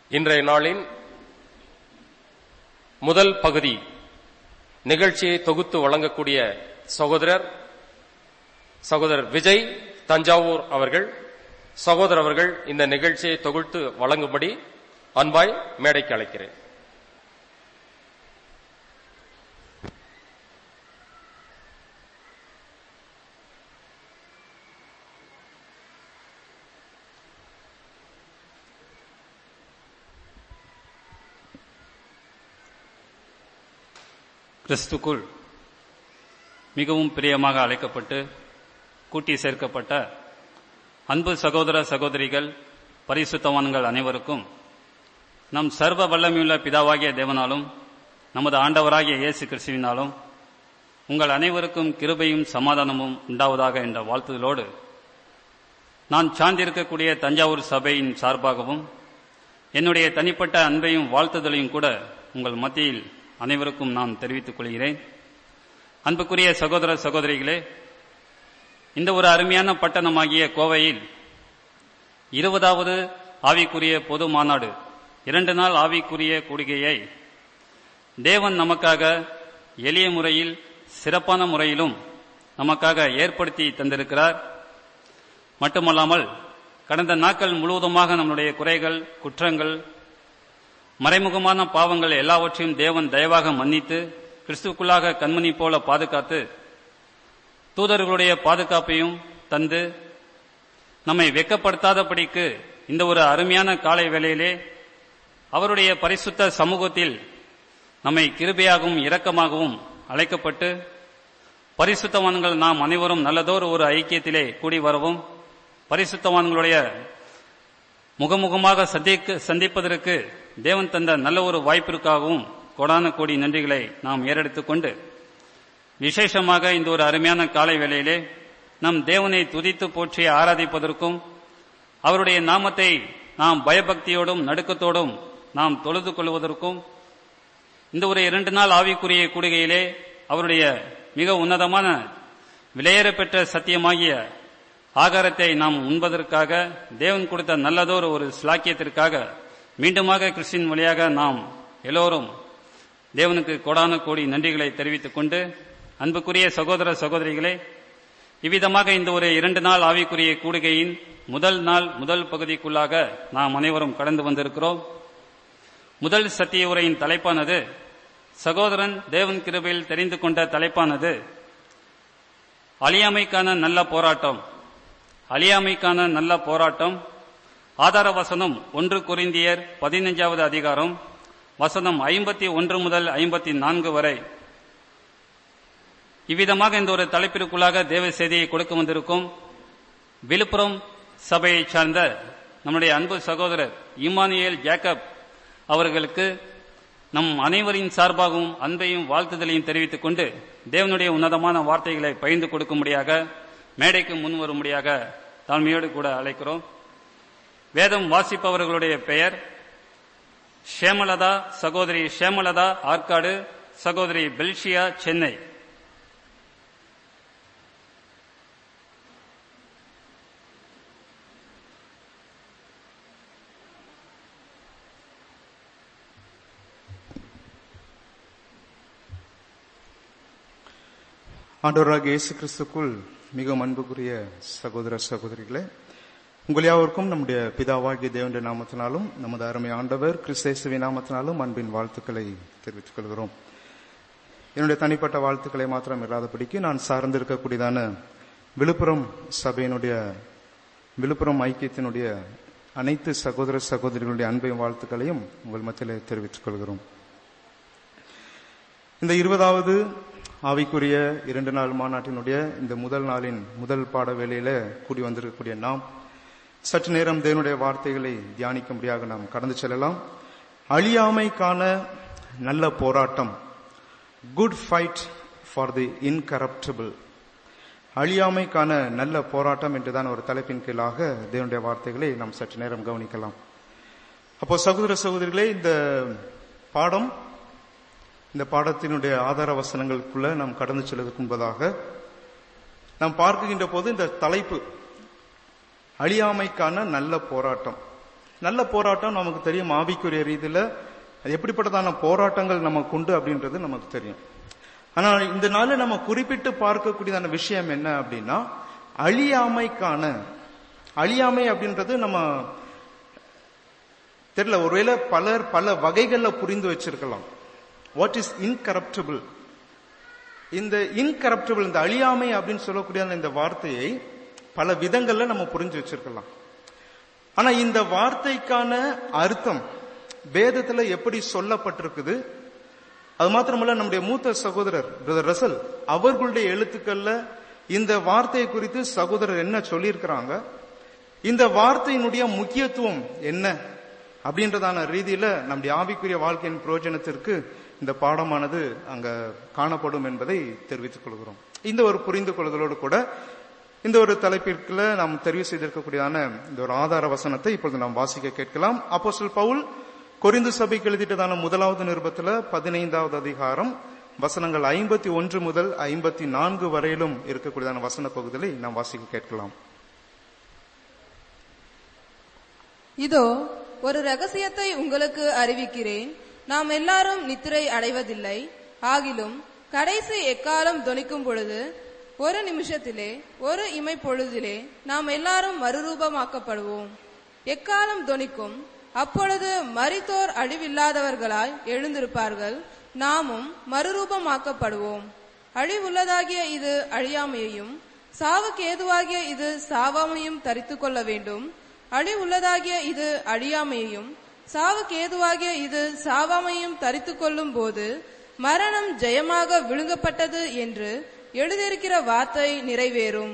இன்றைய நாளின் முதல் பகுதி நிகழ்ச்சியை தொகுத்து வழங்கக்கூடிய சகோதரர் சகோதரர் விஜய் தஞ்சாவூர் அவர்கள் சகோதரர் அவர்கள் இந்த நிகழ்ச்சியை தொகுத்து வழங்கும்படி அன்பாய் மேடைக்கு அழைக்கிறேன் கிறிஸ்துக்குள் மிகவும் பிரியமாக அழைக்கப்பட்டு கூட்டி சேர்க்கப்பட்ட அன்பு சகோதர சகோதரிகள் பரிசுத்தவான்கள் அனைவருக்கும் நம் சர்வ வல்லமையுள்ள பிதாவாகிய தேவனாலும் நமது ஆண்டவராகிய இயேசு கிறிஸ்துவினாலும் உங்கள் அனைவருக்கும் கிருபையும் சமாதானமும் உண்டாவதாக என்ற வாழ்த்துதலோடு நான் சார்ந்திருக்கக்கூடிய தஞ்சாவூர் சபையின் சார்பாகவும் என்னுடைய தனிப்பட்ட அன்பையும் வாழ்த்துதலையும் கூட உங்கள் மத்தியில் அனைவருக்கும் நான் தெரிவித்துக் கொள்கிறேன் அன்புக்குரிய சகோதர சகோதரிகளே இந்த ஒரு அருமையான பட்டணமாகிய கோவையில் இருபதாவது ஆவிக்குரிய பொது மாநாடு இரண்டு நாள் ஆவிக்குரிய கூடுகையை தேவன் நமக்காக எளிய முறையில் சிறப்பான முறையிலும் நமக்காக ஏற்படுத்தி தந்திருக்கிறார் மட்டுமல்லாமல் கடந்த நாட்கள் முழுவதுமாக நம்முடைய குறைகள் குற்றங்கள் மறைமுகமான பாவங்கள் எல்லாவற்றையும் தேவன் தயவாக மன்னித்து கிறிஸ்துக்குள்ளாக கண்மணி போல பாதுகாத்து தூதர்களுடைய பாதுகாப்பையும் தந்து நம்மை வெக்கப்படுத்தாதபடிக்கு இந்த ஒரு அருமையான காலை வேளையிலே அவருடைய பரிசுத்த சமூகத்தில் நம்மை கிருபையாகவும் இரக்கமாகவும் அழைக்கப்பட்டு பரிசுத்தவான்கள் நாம் அனைவரும் நல்லதோர் ஒரு ஐக்கியத்திலே கூடி வரவும் பரிசுத்தவான்களுடைய முகமுகமாக சந்திக்க சந்திப்பதற்கு தேவன் தந்த நல்ல ஒரு வாய்ப்பிற்காகவும் கோடான கோடி நன்றிகளை நாம் ஏறெடுத்துக் கொண்டு விசேஷமாக இந்த ஒரு அருமையான காலை வேளையிலே நம் தேவனை துதித்து போற்றி ஆராதிப்பதற்கும் அவருடைய நாமத்தை நாம் பயபக்தியோடும் நடுக்கத்தோடும் நாம் தொழுது கொள்வதற்கும் இந்த ஒரு இரண்டு நாள் ஆவிக்குரிய கூடுகையிலே அவருடைய மிக உன்னதமான விலையேற பெற்ற சத்தியமாகிய ஆகாரத்தை நாம் உண்பதற்காக தேவன் கொடுத்த நல்லதோர் ஒரு சிலாக்கியத்திற்காக மீண்டுமாக கிறிஸ்டின் வழியாக நாம் எல்லோரும் தேவனுக்கு கோடான கோடி நன்றிகளை தெரிவித்துக் கொண்டு அன்புக்குரிய சகோதர சகோதரிகளே இவ்விதமாக இந்த ஒரு இரண்டு நாள் ஆவிக்குரிய கூடுகையின் முதல் நாள் முதல் பகுதிக்குள்ளாக நாம் அனைவரும் கடந்து வந்திருக்கிறோம் முதல் சத்திய உரையின் தலைப்பானது சகோதரன் தேவன் கிருபையில் தெரிந்து கொண்ட தலைப்பானது அழியாமைக்கான நல்ல போராட்டம் அழியாமைக்கான நல்ல போராட்டம் ஆதார வசனம் ஒன்று குறிந்தியர் பதினைஞ்சாவது அதிகாரம் வசனம் ஐம்பத்தி ஒன்று முதல் ஐம்பத்தி நான்கு வரை இவ்விதமாக இந்த ஒரு தலைப்பிற்குள்ளாக தேவ செய்தியை கொடுக்க வந்திருக்கும் விழுப்புரம் சபையை சார்ந்த நம்முடைய அன்பு சகோதரர் இமானுவேல் ஜேக்கப் அவர்களுக்கு நம் அனைவரின் சார்பாகவும் அன்பையும் வாழ்த்துதலையும் தெரிவித்துக் கொண்டு தேவனுடைய உன்னதமான வார்த்தைகளை பகிர்ந்து கொடுக்கும்படியாக மேடைக்கு முன் வரும்படியாக தாழ்மையோடு கூட அழைக்கிறோம் வேதம் வாசிப்பவர்களுடைய பெயர் ஷேமலதா சகோதரி ஷேமலதா ஆற்காடு சகோதரி பெல்ஷியா சென்னை ஆண்டவராக இயேசு கிறிஸ்துக்குள் மிகவும் அன்புக்குரிய சகோதர சகோதரிகளே உங்கள் யாவருக்கும் நம்முடைய பிதாவாகிய தேவனுடைய நாமத்தினாலும் நமது அருமை ஆண்டவர் கிறிஸ்தேசுவின் நாமத்தினாலும் அன்பின் வாழ்த்துக்களை தெரிவித்துக் கொள்கிறோம் என்னுடைய தனிப்பட்ட வாழ்த்துக்களை மாத்திரம் இல்லாதபடிக்கு நான் சார்ந்திருக்கக்கூடியதான விழுப்புரம் சபையினுடைய விழுப்புரம் ஐக்கியத்தினுடைய அனைத்து சகோதர சகோதரிகளுடைய அன்பையும் வாழ்த்துக்களையும் உங்கள் மத்தியில் தெரிவித்துக் கொள்கிறோம் இந்த இருபதாவது ஆவிக்குரிய இரண்டு நாள் மாநாட்டினுடைய இந்த முதல் நாளின் முதல் பாட வேளையில கூடி வந்திருக்கக்கூடிய நாம் சற்று நேரம் தேவனுடைய வார்த்தைகளை தியானிக்கும்படியாக நாம் கடந்து செல்லலாம் அழியாமைக்கான நல்ல போராட்டம் good fight for the incorruptible அழியாமைக்கான நல்ல போராட்டம் என்றுதான் ஒரு தலைப்பின் கீழாக தேவனுடைய வார்த்தைகளை நாம் சற்று நேரம் கவனிக்கலாம் அப்போ சகோதர சகோதரிகளே இந்த பாடம் இந்த பாடத்தினுடைய ஆதார வசனங்களுக்குள்ள நாம் கடந்து செல்வதற்கு முன்பதாக நாம் பார்க்கின்ற போது இந்த தலைப்பு அழியாமைக்கான நல்ல போராட்டம் நல்ல போராட்டம் நமக்கு தெரியும் ஆவிக்குரிய ரீதியில அது எப்படிப்பட்டதான போராட்டங்கள் நமக்கு உண்டு அப்படின்றது நமக்கு தெரியும் ஆனா இந்த நாள்ல நம்ம குறிப்பிட்டு பார்க்கக்கூடியதான விஷயம் என்ன அப்படின்னா அழியாமைக்கான அழியாமை அப்படின்றது நம்ம தெரியல ஒருவேளை பலர் பல வகைகள்ல புரிந்து வச்சிருக்கலாம் வாட் இஸ் இன்கரப்டபிள் இந்த இன்கரப்டபிள் இந்த அழியாமை அப்படின்னு சொல்லக்கூடிய அந்த இந்த வார்த்தையை பல விதங்கள்ல நம்ம புரிஞ்சு வச்சிருக்கலாம் ஆனா இந்த வார்த்தைக்கான அர்த்தம் வேதத்துல எப்படி சொல்லப்பட்டிருக்குது அது மாத்திரமல்ல நம்முடைய மூத்த சகோதரர் பிரதர் ரசல் அவர்களுடைய எழுத்துக்கள்ல இந்த வார்த்தையை குறித்து சகோதரர் என்ன சொல்லியிருக்கிறாங்க இந்த வார்த்தையினுடைய முக்கியத்துவம் என்ன அப்படின்றதான ரீதியில நம்முடைய ஆவிக்குரிய வாழ்க்கையின் பிரயோஜனத்திற்கு இந்த பாடமானது அங்க காணப்படும் என்பதை தெரிவித்துக் கொள்கிறோம் இந்த ஒரு புரிந்து கொள்ளுதலோடு கூட இந்த ஒரு தலைப்பிற்குள்ள நாம் தெரிவு செய்திருக்கக்கூடியதான இந்த ஒரு ஆதார வசனத்தை இப்பொழுது நாம் வாசிக்க கேட்கலாம் அப்போஸ்தலர் பவுல் கொரிந்து சபைக்கு எழுதிட்டதான முதலாவது நிருபத்துல பதினைந்தாவது அதிகாரம் வசனங்கள் ஐம்பத்தி ஒன்று முதல் ஐம்பத்தி நான்கு வரையிலும் இருக்கக்கூடியதான வசன பகுதிகளை நாம் வாசிக்க கேட்கலாம் இதோ ஒரு ரகசியத்தை உங்களுக்கு அறிவிக்கிறேன் நாம் எல்லாரும் நித்திரை அடைவதில்லை ஆகிலும் கடைசி எக்காலம் தொனிக்கும் பொழுது ஒரு நிமிஷத்திலே ஒரு இமை பொழுதிலே நாம் எல்லாரும் மறுரூபமாக்கப்படுவோம் எக்காலம் தொனிக்கும் அப்பொழுது மரித்தோர் அழிவில்லாதவர்களாய் எழுந்திருப்பார்கள் நாமும் மறுரூபமாக்கப்படுவோம் அழிவுள்ளதாகிய இது அழியாமையையும் சாவுக்கு ஏதுவாகிய இது சாவாமையும் தரித்துக் கொள்ள வேண்டும் அழிவுள்ளதாகிய இது அழியாமையையும் சாவுக்கு ஏதுவாகிய இது சாவாமையும் தரித்துக் கொள்ளும் போது மரணம் ஜெயமாக விழுங்கப்பட்டது என்று எழுதியிருக்கிற வார்த்தை நிறைவேறும்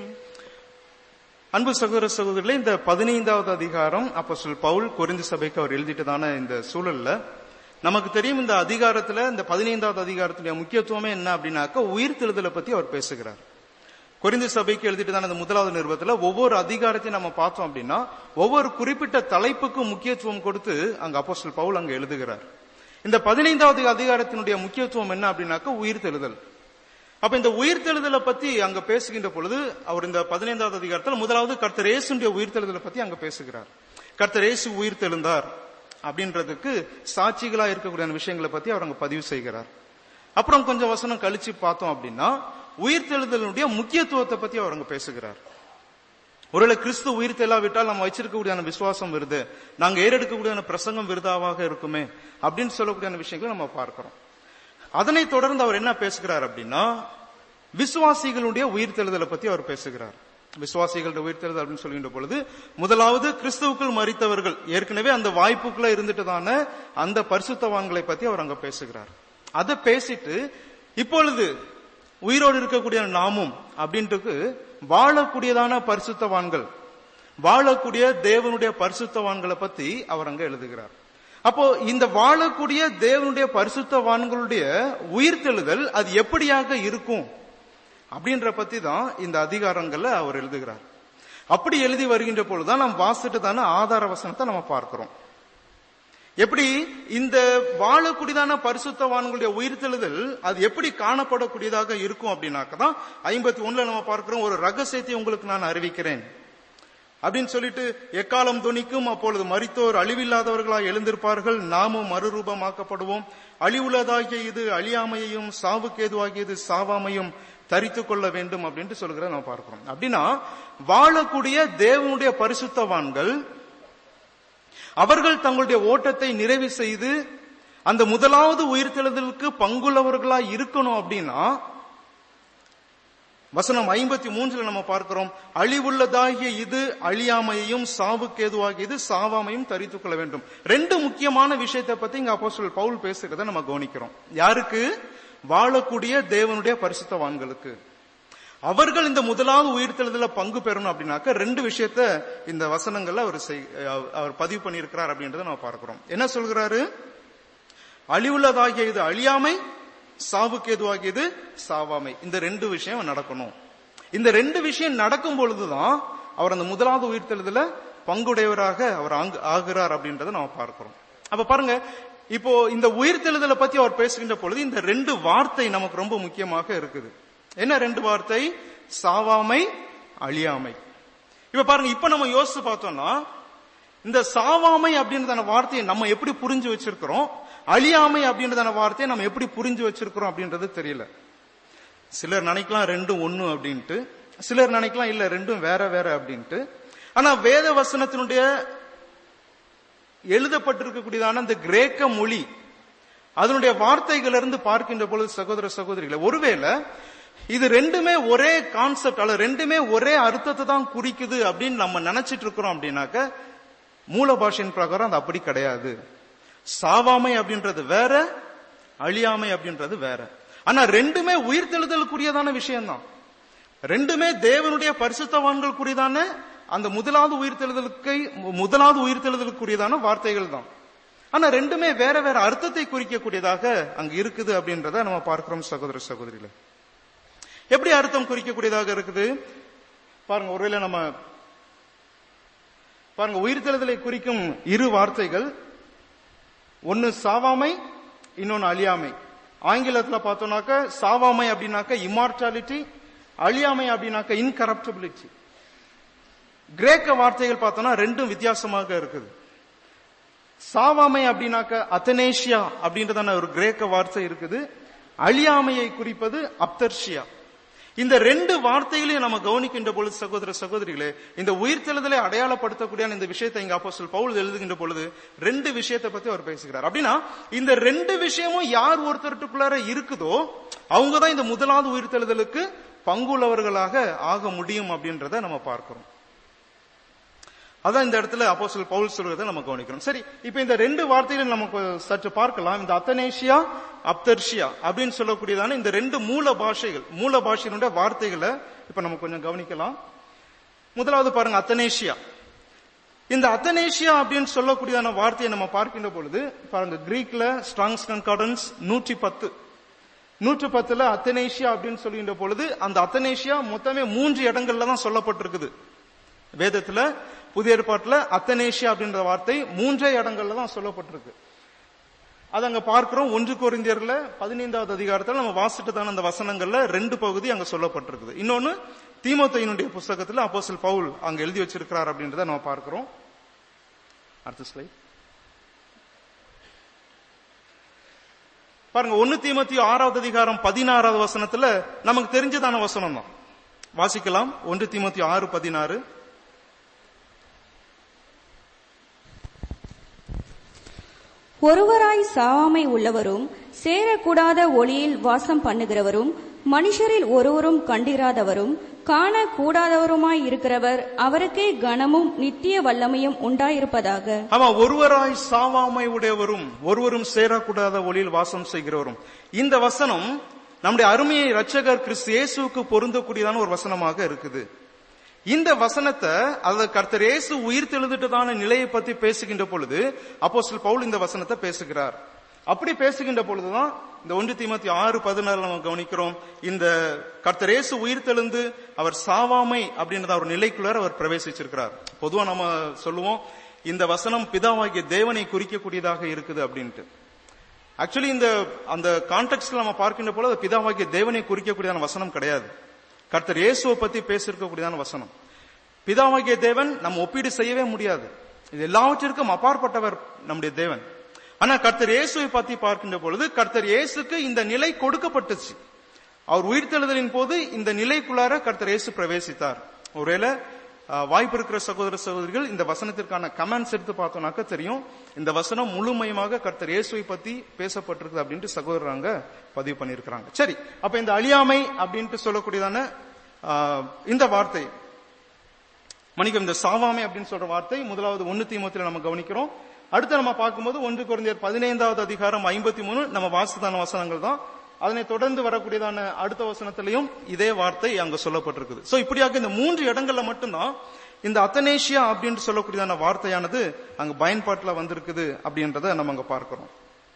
அன்பு சகோதர சகோதரிகளே இந்த பதினைந்தாவது அதிகாரம் அப்போ சொல் பவுல் கொரிந்து சபைக்கு அவர் எழுதிட்டதான இந்த சூழல்ல நமக்கு தெரியும் இந்த அதிகாரத்துல இந்த பதினைந்தாவது அதிகாரத்துடைய முக்கியத்துவமே என்ன அப்படின்னாக்க உயிர்த்தெழுதலை பத்தி அவர் பேசுகிறார் கொரிந்து சபைக்கு எழுதிட்டு அந்த முதலாவது நிறுவனத்துல ஒவ்வொரு அதிகாரத்தையும் நம்ம பார்த்தோம் அப்படின்னா ஒவ்வொரு குறிப்பிட்ட தலைப்புக்கும் முக்கியத்துவம் கொடுத்து அங்க அப்போஸ்தலர் பவுல் அங்க எழுதுகிறார் இந்த பதினைந்தாவது அதிகாரத்தினுடைய முக்கியத்துவம் என்ன அப்படின்னாக்க உயிர்த்தெழுதல் அப்ப இந்த உயிர்த்தெழுதலை பத்தி அங்க பேசுகின்ற பொழுது அவர் இந்த பதினைந்தாவது அதிகாரத்தில் முதலாவது கர்த்தர் இயேசுடைய உயிர்த்தெழுதலை பத்தி அங்க பேசுகிறார் கர்த்தர் இயேசு உயிர்த்தெழுந்தார் அப்படின்றதுக்கு சாட்சிகளா இருக்கக்கூடிய விஷயங்களை பத்தி அவர் அங்க பதிவு செய்கிறார் அப்புறம் கொஞ்சம் வசனம் கழிச்சு பார்த்தோம் அப்படின்னா உயிர்த்தெழுதலுடைய முக்கியத்துவத்தை பத்தி அவர் அங்க பேசுகிறார் ஒருவேளை கிறிஸ்து உயிர் தெல்லாவிட்டால் நம்ம வச்சிருக்கக்கூடிய விசுவாசம் விருது நாங்க ஏறெடுக்கக்கூடிய பிரசங்கம் விருதாவாக இருக்குமே அப்படின்னு சொல்லக்கூடிய விஷயங்களை நம்ம பார்க்கிறோம் அதனைத் தொடர்ந்து அவர் என்ன பேசுகிறார் அப்படின்னா விசுவாசிகளுடைய உயிர்த்தெழுதலை பத்தி அவர் பேசுகிறார் விசுவாசிகளுடைய உயிர்த்தெழுதல் அப்படின்னு சொல்கின்ற பொழுது முதலாவது கிறிஸ்துவுக்குள் மறித்தவர்கள் ஏற்கனவே அந்த வாய்ப்புக்குள்ள இருந்துட்டுதான அந்த பரிசுத்தவான்களை பத்தி அவர் அங்க பேசுகிறார் அதை பேசிட்டு இப்பொழுது உயிரோடு இருக்கக்கூடிய நாமும் அப்படின்ட்டு வாழக்கூடியதான பரிசுத்தவான்கள் வாழக்கூடிய தேவனுடைய பரிசுத்தவான்களை பத்தி அவர் அங்க எழுதுகிறார் அப்போ இந்த வாழக்கூடிய தேவனுடைய பரிசுத்தவான்களுடைய உயிர்த்தெழுதல் அது எப்படியாக இருக்கும் அப்படின்ற பத்தி தான் இந்த அதிகாரங்கள்ல அவர் எழுதுகிறார் அப்படி எழுதி வருகின்ற பொழுதுதான் நாம் வாசிட்டு தானே ஆதார வசனத்தை நம்ம பார்க்கிறோம் எப்படி இந்த வாழக்கூடியதான பரிசுத்தவான்களுடைய உயிர்த்தெழுதல் அது எப்படி காணப்படக்கூடியதாக இருக்கும் அப்படின்னாக்க தான் ஐம்பத்தி ஒண்ணுல நம்ம பார்க்கிறோம் ஒரு ரகசியத்தை உங்களுக்கு நான் அறிவிக்கிறேன் அப்படின்னு சொல்லிட்டு எக்காலம் துணிக்கும் அப்பொழுது மரித்தோர் அழிவில்லாதவர்களாய் எழுந்திருப்பார்கள் நாமும் மறுரூபமாக்கப்படுவோம் அழிவுள்ளதாகிய இது அழியாமையையும் சாவுக்கு ஏதுவாகியது சாவாமையும் தரித்து கொள்ள வேண்டும் அப்படின்ட்டு சொல்கிற நம்ம பார்க்கிறோம் அப்படின்னா வாழக்கூடிய தேவனுடைய பரிசுத்தவான்கள் அவர்கள் தங்களுடைய ஓட்டத்தை நிறைவு செய்து அந்த முதலாவது உயிர்த்தெழுதலுக்கு பங்குள்ளவர்களா இருக்கணும் அப்படின்னா வசனம் ஐம்பத்தி மூன்றுல நம்ம பார்க்கிறோம் அழிவுள்ளதாகிய இது அழியாமையையும் சாவுக்கு ஏதுவாகியது சாவாமையும் தரித்துக் கொள்ள வேண்டும் ரெண்டு முக்கியமான விஷயத்தை பத்தி இங்க அப்போ பவுல் பேசுறத நம்ம கவனிக்கிறோம் யாருக்கு வாழக்கூடிய தேவனுடைய பரிசுத்தவான்களுக்கு அவர்கள் இந்த முதலாவது உயிர்த்தெழுதல பங்கு பெறணும் அப்படின்னாக்க ரெண்டு விஷயத்த இந்த வசனங்கள்ல அவர் அவர் பதிவு பண்ணியிருக்கிறார் அப்படின்றத நம்ம பார்க்கிறோம் என்ன சொல்கிறாரு அழிவுள்ளதாகிய இது அழியாமை சாவுக்கு எதுவாகியது சாவாமை இந்த ரெண்டு விஷயம் நடக்கணும் இந்த ரெண்டு விஷயம் நடக்கும் பொழுதுதான் அவர் அந்த முதலாவது உயிர்த்தெழுதல பங்குடையவராக அவர் ஆகிறார் அப்படின்றத நம்ம பார்க்கிறோம் அப்ப பாருங்க இப்போ இந்த உயிர்த்தெழுதலை பத்தி அவர் பேசுகின்ற பொழுது இந்த ரெண்டு வார்த்தை நமக்கு ரொம்ப முக்கியமாக இருக்குது என்ன ரெண்டு வார்த்தை சாவாமை அழியாமை இப்ப பாருங்க இப்ப நம்ம யோசிச்சு பார்த்தோம்னா இந்த சாவாமை அப்படின்றதான வார்த்தையை நம்ம எப்படி புரிஞ்சு வச்சிருக்கிறோம் அழியாமை அப்படின்றதான வார்த்தையை நம்ம எப்படி புரிஞ்சு வச்சிருக்கிறோம் அப்படின்றது தெரியல சிலர் நினைக்கலாம் ரெண்டும் ஒண்ணு அப்படின்ட்டு சிலர் நினைக்கலாம் இல்ல ரெண்டும் வேற வேற அப்படின்ட்டு ஆனா வேத வசனத்தினுடைய எழுதப்பட்டிருக்கக்கூடியதான அந்த கிரேக்க மொழி அதனுடைய வார்த்தைகள் இருந்து பார்க்கின்ற பொழுது சகோதர சகோதரிகளை ஒருவேளை இது ரெண்டுமே ஒரே கான்செப்ட் அல்ல ரெண்டுமே ஒரே அர்த்தத்தை தான் குறிக்குது அப்படின்னு நம்ம நினைச்சிட்டு இருக்கிறோம் அப்படின்னாக்க மூல பாஷையின் பிரகாரம் அது அப்படி கிடையாது சாவாமை அப்படின்றது வேற அழியாமை அப்படின்றது வேற ஆனா ரெண்டுமே உயிர்த்தெழுதலுக்குரியதான விஷயம்தான் ரெண்டுமே தேவனுடைய பரிசுத்தவான்களுக்குரியதான அந்த முதலாவது உயிர்த்தெழுதலுக்கு முதலாவது உயிர்த்தெழுதலுக்குரியதான வார்த்தைகள் தான் ஆனா ரெண்டுமே வேற வேற அர்த்தத்தை குறிக்கக்கூடியதாக அங்க இருக்குது அப்படின்றத நம்ம பார்க்கிறோம் சகோதர சகோதரிகளே எப்படி அர்த்தம் குறிக்கக்கூடியதாக இருக்குது பாருங்க ஒருவேளை நம்ம பாருங்க உயிர்த்தெழுதலை குறிக்கும் இரு வார்த்தைகள் ஒன்னு சாவாமை இன்னொன்னு அழியாமை ஆங்கிலத்துல பார்த்தோம்னாக்க சாவாமை அப்படின்னாக்க இம்மார்டாலிட்டி அழியாமை அப்படின்னாக்க இன்கரப்டபிலிட்டி கிரேக்க வார்த்தைகள் பார்த்தோம்னா ரெண்டும் வித்தியாசமாக இருக்குது சாவாமை அப்படின்னாக்க அத்தனேஷியா அப்படின்றதான ஒரு கிரேக்க வார்த்தை இருக்குது அழியாமையை குறிப்பது அப்தர்ஷியா இந்த ரெண்டு வார்த்தைகளையும் நம்ம கவனிக்கின்ற பொழுது சகோதர சகோதரிகளே இந்த உயிர்த்தெழுதலை அடையாளப்படுத்தக்கூடிய இந்த விஷயத்தை இங்க அப்போஸ்தலர் பவுல் எழுதுகின்ற பொழுது ரெண்டு விஷயத்தை பத்தி அவர் பேசுகிறார் அப்படின்னா இந்த ரெண்டு விஷயமும் யார் ஒருத்தருக்குள்ளார இருக்குதோ அவங்க தான் இந்த முதலாவது உயிர்த்தெழுதலுக்கு பங்குள்ளவர்களாக ஆக முடியும் அப்படின்றத நம்ம பார்க்கிறோம் அதான் இந்த இடத்துல அப்போஸ்தலர் பவுல் சொல்றதை நம்ம கவனிக்கிறோம் சரி இப்ப இந்த ரெண்டு வார்த்தைகளை நமக்கு சற்று பார்க்கலாம் இந்த அத்தனேஷியா அப்தர்ஷியா அப்படின்னு சொல்லக்கூடியதான இந்த ரெண்டு மூல பாஷைகள் மூல பாஷையினுடைய வார்த்தைகளை இப்ப நம்ம கொஞ்சம் கவனிக்கலாம் முதலாவது பாருங்க அத்தனேஷியா இந்த அத்தனேஷியா அப்படின்னு சொல்லக்கூடியதான வார்த்தையை நம்ம பார்க்கின்ற பொழுது பாருங்க கிரீக்ல ஸ்ட்ராங்ஸ் கன்கார்டன்ஸ் நூற்றி பத்து நூற்று பத்துல அத்தனேஷியா அப்படின்னு சொல்லுகின்ற பொழுது அந்த அத்தனேஷியா மொத்தமே மூன்று இடங்கள்ல தான் சொல்லப்பட்டிருக்குது வேதத்துல புதிய ஏற்பாட்டுல அத்தனேஷியா அப்படின்ற வார்த்தை மூன்றே இடங்கள்ல தான் சொல்லப்பட்டிருக்கு அது அங்க பார்க்கிறோம் ஒன்று கொரிந்தியர்ல பதினைந்தாவது அதிகாரத்துல நம்ம வாசிட்டுதான அந்த வசனங்கள்ல ரெண்டு பகுதி அங்க சொல்லப்பட்டிருக்குது இன்னொன்னு தீமோத்தையினுடைய புஸ்தகத்துல அப்போஸ்தலர் பவுல் அங்க எழுதி வச்சிருக்கிறார் அப்படின்றத நம்ம பார்க்கிறோம் அடுத்த ஸ்லைட் பாருங்க ஒன்னு தீமத்தி ஆறாவது அதிகாரம் பதினாறாவது வசனத்துல நமக்கு தெரிஞ்சதான வசனம் தான் வாசிக்கலாம் ஒன்று தீமத்தி ஆறு பதினாறு ஒருவராய் சாவாமை உள்ளவரும் சேரக்கூடாத ஒளியில் வாசம் பண்ணுகிறவரும் மனுஷரில் ஒருவரும் கண்டிராதவரும் காணக்கூடாதவருமாய் இருக்கிறவர் அவருக்கே கனமும் நித்திய வல்லமையும் உண்டாயிருப்பதாக ஆமா ஒருவராய் சாவாமை உடையவரும் ஒருவரும் சேரக்கூடாத ஒளியில் வாசம் செய்கிறவரும் இந்த வசனம் நம்முடைய அருமையை ரட்சகர் கிறிஸ்து இயேசுவுக்கு பொருந்தக்கூடியதான ஒரு வசனமாக இருக்குது இந்த வசனத்தை அதாவது கர்த்தர் இயேசு உயிர் தெழுந்துட்டதான நிலையை பத்தி பேசுகின்ற பொழுது அப்போஸ்தலர் பவுல் இந்த வசனத்தை பேசுகிறார் அப்படி பேசுகின்ற பொழுதுதான் இந்த ஒன்று தீமத்தி ஆறு பதினாறு நம்ம கவனிக்கிறோம் இந்த கர்த்தர் இயேசு உயிர் தெழுந்து அவர் சாவாமை அப்படின்றத ஒரு நிலைக்குள்ளார அவர் பிரவேசிச்சிருக்கிறார் பொதுவா நம்ம சொல்லுவோம் இந்த வசனம் பிதாவாகிய தேவனை குறிக்கக்கூடியதாக இருக்குது அப்படின்ட்டு ஆக்சுவலி இந்த அந்த கான்டெக்ட்ல நம்ம பார்க்கின்ற போல அது பிதாவாகிய தேவனை குறிக்கக்கூடியதான வசனம் கிடையாது கர்த்தர் இயேசுவை பத்தி பேசியிருக்கக்கூடியதான வசனம் பிதாவாகிய தேவன் நம்ம ஒப்பீடு செய்யவே முடியாது இது எல்லாவற்றிற்கும் அப்பாற்பட்டவர் நம்முடைய தேவன் ஆனா கர்த்தர் இயேசுவை பத்தி பார்க்கின்ற பொழுது கர்த்தர் இயேசுக்கு இந்த நிலை கொடுக்கப்பட்டுச்சு அவர் உயிர்த்தெழுதலின் போது இந்த நிலைக்குள்ளார கர்த்தர் இயேசு பிரவேசித்தார் ஒருவேளை அஹ், வாய்ப்பு இருக்கிற சகோதர சகோதரிகள் இந்த வசனத்திற்கான கமெண்ட்ஸ் எடுத்து பார்த்தோம்னாக்க தெரியும் இந்த வசனம் முழுமையாக கர்த்தர் இயேசுவை பத்தி பேசப்பட்டிருக்கு அப்படின்ட்டு சகோதரங்க பதிவு பண்ணியிருக்கிறாங்க சரி அப்ப இந்த அழியாமை அப்படின்ட்டு சொல்லக்கூடியதான அஹ், இந்த வார்த்தை மணிக்கம் இந்த சாவாமை அப்படின்னு சொல்ற வார்த்தை முதலாவது ஒன்னு தீமத்தில் நம்ம கவனிக்கிறோம் அடுத்து நம்ம பார்க்கும்போது ஒன்று குறைந்தர் பதினைந்தாவது அதிகாரம் ஐம்பத்தி மூணு நம்ம வாசித்தான வசனங்கள் தான் அதனை தொடர்ந்து வரக்கூடியதான அடுத்த வசனத்திலையும் இதே வார்த்தை அங்க சொல்லப்பட்டிருக்குது சோ இப்படியாக இந்த மூன்று இடங்கள்ல மட்டும்தான் இந்த அத்தனேஷியா அப்படின்னு சொல்லக்கூடியதான வார்த்தையானது அங்க பயன்பாட்டுல வந்திருக்குது அப்படின்றத நம்ம அங்க பார்க்கிறோம்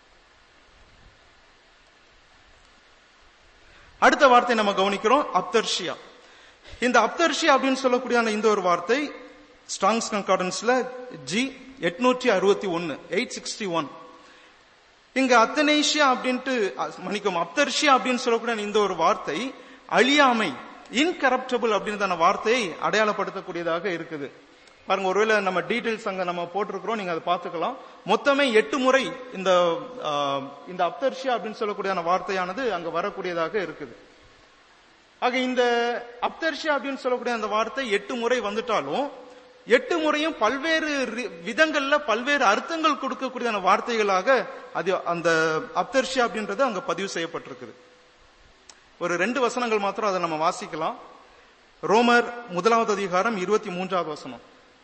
அடுத்த வார்த்தை நம்ம கவனிக்கிறோம் அப்தர்ஷியா இந்த அப்தர்ஷியா அப்படின்னு சொல்லக்கூடியதான இந்த ஒரு வார்த்தை ஸ்ட்ராங்ஸ் கன்கார்டன்ஸ்ல ஜி எட்நூற்றி அறுபத்தி ஒன்னு எயிட் சிக்ஸ்டி ஒன் இங்க அத்தனேஷியா அப்படின்ட்டு அ- மன்னிக்கும் அப்தர்ஷியா அப்படின்னு சொல்லக்கூடிய இந்த ஒரு வார்த்தை அழியாமை இன்கரப்டபிள் அப்படின்றதான வார்த்தையை அடையாளப்படுத்தக்கூடியதாக இருக்குது பாருங்க ஒருவேளை நம்ம டீடைல்ஸ் அங்க நம்ம போட்டிருக்கிறோம் நீங்க அதை பார்த்துக்கலாம் மொத்தமே எட்டு முறை இந்த ஆ, இந்த அப்தர்ஷியா அப்படின்னு சொல்லக்கூடிய அந்த வார்த்தையானது அங்க வரக்கூடியதாக இருக்குது ஆக இந்த அப்தர்ஷியா அப்படின்னு சொல்லக்கூடிய அந்த வார்த்தை எட்டு முறை வந்துட்டாலும் எட்டு முறையும் பல்வேறு ரி- விதங்கள்ல பல்வேறு அர்த்தங்கள் கொடுக்கக்கூடிய அந்த வார்த்தைகளாக அது அந்த அப்தர்ஷியா அப்படின்றது அங்க பதிவு செய்யப்பட்டிருக்குது ஒரு ரெண்டு வசனங்கள் மாத்திரம் அதை நம்ம வாசிக்கலாம் ரோமர் முதலாவது அதிகாரம் இருபத்தி மூன்றாவது வசனம்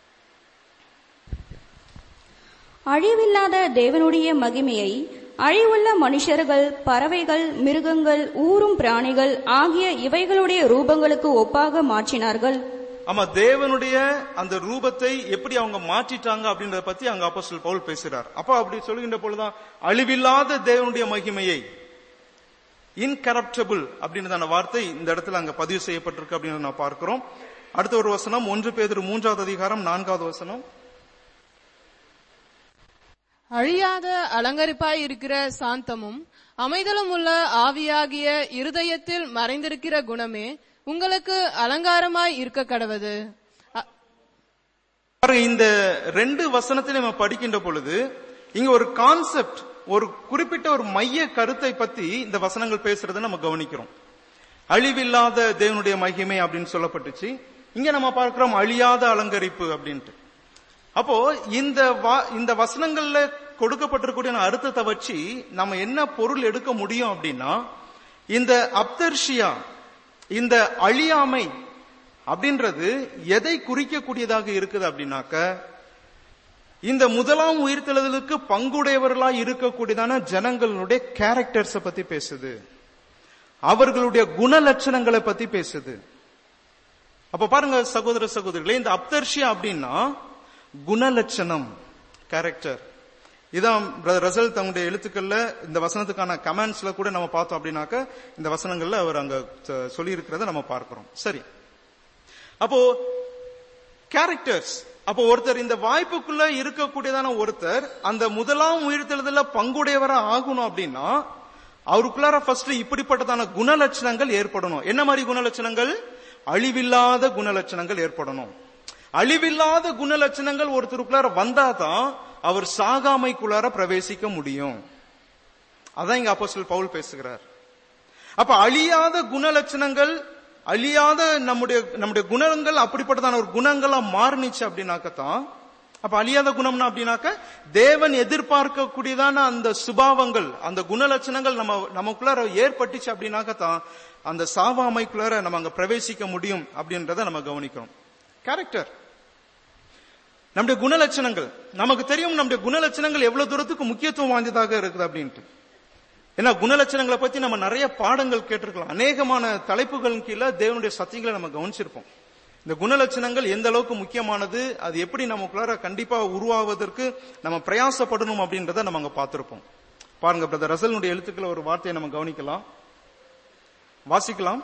அழிவில்லாத தேவனுடைய மகிமையை அழிவுள்ள மனுஷர்கள் பறவைகள் மிருகங்கள் ஊரும் பிராணிகள் ஆகிய இவைகளுடைய ரூபங்களுக்கு ஒப்பாக மாற்றினார்கள் ஆமா தேவனுடைய அந்த ரூபத்தை எப்படி அவங்க மாற்றிட்டாங்க அப்படின்றத பத்தி அங்க அப்போஸ்தலர் பவுல் பேசுறார் அப்ப அப்படி சொல்கின்ற பொழுதுதான் அழிவில்லாத தேவனுடைய மகிமையை இன்கரப்டபிள் அப்படின்ற அந்த வார்த்தை இந்த இடத்துல அங்க பதிவு செய்யப்பட்டிருக்கு அப்படின்னு நான் பார்க்கிறோம் அடுத்த ஒரு வசனம் ஒன்று பேதர் மூன்றாவது அதிகாரம் நான்காவது வசனம் அழியாத அலங்கரிப்பாய் இருக்கிற சாந்தமும் அமைதலும் உள்ள ஆவியாகிய இருதயத்தில் மறைந்திருக்கிற குணமே உங்களுக்கு அலங்காரமாய் இருக்க கடவது அ- பாருங்க, இந்த ரெண்டு வசனத்தை நம்ம படிக்கின்ற பொழுது இங்க ஒரு கான்செப்ட் ஒரு குறிப்பிட்ட ஒரு மைய கருத்தை பத்தி இந்த வசனங்கள் பேசுறதை நம்ம கவனிக்கிறோம் அழிவில்லாத தேவனுடைய மகிமை அப்படின்னு சொல்லப்பட்டுச்சு இங்க நம்ம பார்க்கிறோம் அழியாத அலங்கரிப்பு அப்படின்ட்டு அப்போ இந்த வா- இந்த வசனங்கள்ல கொடுக்கப்பட்டிருக்கூடிய அர்த்தத்தை வச்சு நம்ம என்ன பொருள் எடுக்க முடியும் அப்படின்னா இந்த அப்தர்ஷியா இந்த அழியாமை அப்படின்றது எதை குறிக்கக்கூடியதாக இருக்குது அப்படின்னாக்க இந்த முதலாம் உயிர்த்தெழுதலுக்கு பங்குடையவர்களா இருக்கக்கூடியதான ஜனங்களுடைய கேரக்டர்ஸ பத்தி பேசுது அவர்களுடைய குணலட்சணங்களை பத்தி பேசுது அப்ப பாருங்க சகோதர சகோதரிகளே இந்த அப்தர்ஷியா அப்படின்னா குணலட்சணம் கேரக்டர் இதான் பிரதர் ரசல் தங்களுடைய எழுத்துக்கள்ல இந்த வசனத்துக்கான கமெண்ட்ஸ்ல கூட நம்ம பார்த்தோம் அப்படின்னாக்க இந்த வசனங்கள்ல அவர் அங்க சொல்லி இருக்கிறத நம்ம பார்க்கிறோம் சரி அப்போ கேரக்டர்ஸ் அப்போ ஒருத்தர் இந்த வாய்ப்புக்குள்ள இருக்கக்கூடியதான ஒருத்தர் அந்த முதலாம் உயிர்த்தெழுதல பங்குடையவரா ஆகணும் அப்படின்னா அவருக்குள்ளார ஃபர்ஸ்ட் இப்படிப்பட்டதான குணலட்சணங்கள் ஏற்படணும் என்ன மாதிரி குணலட்சணங்கள் அழிவில்லாத குணலட்சணங்கள் ஏற்படணும் அழிவில்லாத குணலட்சணங்கள் ஒருத்தருக்குள்ளார வந்தாதான் அவர் சாகாமைக்குள்ளார பிரவேசிக்க முடியும் அதான் இங்க அப்போஸ்தலர் பவுல் பேசுகிறார் அப்ப அழியாத குணலட்சணங்கள் அழியாத நம்முடைய நம்முடைய குணங்கள் அப்படிப்பட்டதான ஒரு குணங்களா மாறுனுச்சு அப்படின்னாக்கத்தான் அப்ப அழியாத குணம்னா அப்படின்னாக்க தேவன் எதிர்பார்க்கக்கூடியதான அந்த சுபாவங்கள் அந்த குணலட்சணங்கள் நம்ம நமக்குள்ளார ஏற்பட்டுச்சு அப்படின்னாக்கத்தான் அந்த சாவாமைக்குள்ளார நம்ம அங்க பிரவேசிக்க முடியும் அப்படின்றத நம்ம கவனிக்கிறோம் கேரக்டர் நம்முடைய குணலட்சணங்கள் நமக்கு தெரியும் நம்முடைய குணலட்சணங்கள் எவ்வளவு தூரத்துக்கு முக்கியத்துவம் வாய்ந்ததாக இருக்குது அப்படின்ட்டு ஏன்னா குணலட்சணங்களை பத்தி நம்ம நிறைய பாடங்கள் கேட்டிருக்கலாம் அநேகமான தலைப்புகளின் கீழே தேவனுடைய சத்தியங்களை நம்ம கவனிச்சிருப்போம் இந்த குணலட்சணங்கள் எந்த அளவுக்கு முக்கியமானது அது எப்படி நமக்குள்ளார கண்டிப்பா உருவாவதற்கு நம்ம பிரயாசப்படணும் அப்படின்றத நம்ம அங்க பார்த்திருப்போம் பாருங்க பிரதர் ரசலுடைய எழுத்துக்களை ஒரு வார்த்தையை நம்ம கவனிக்கலாம் வாசிக்கலாம்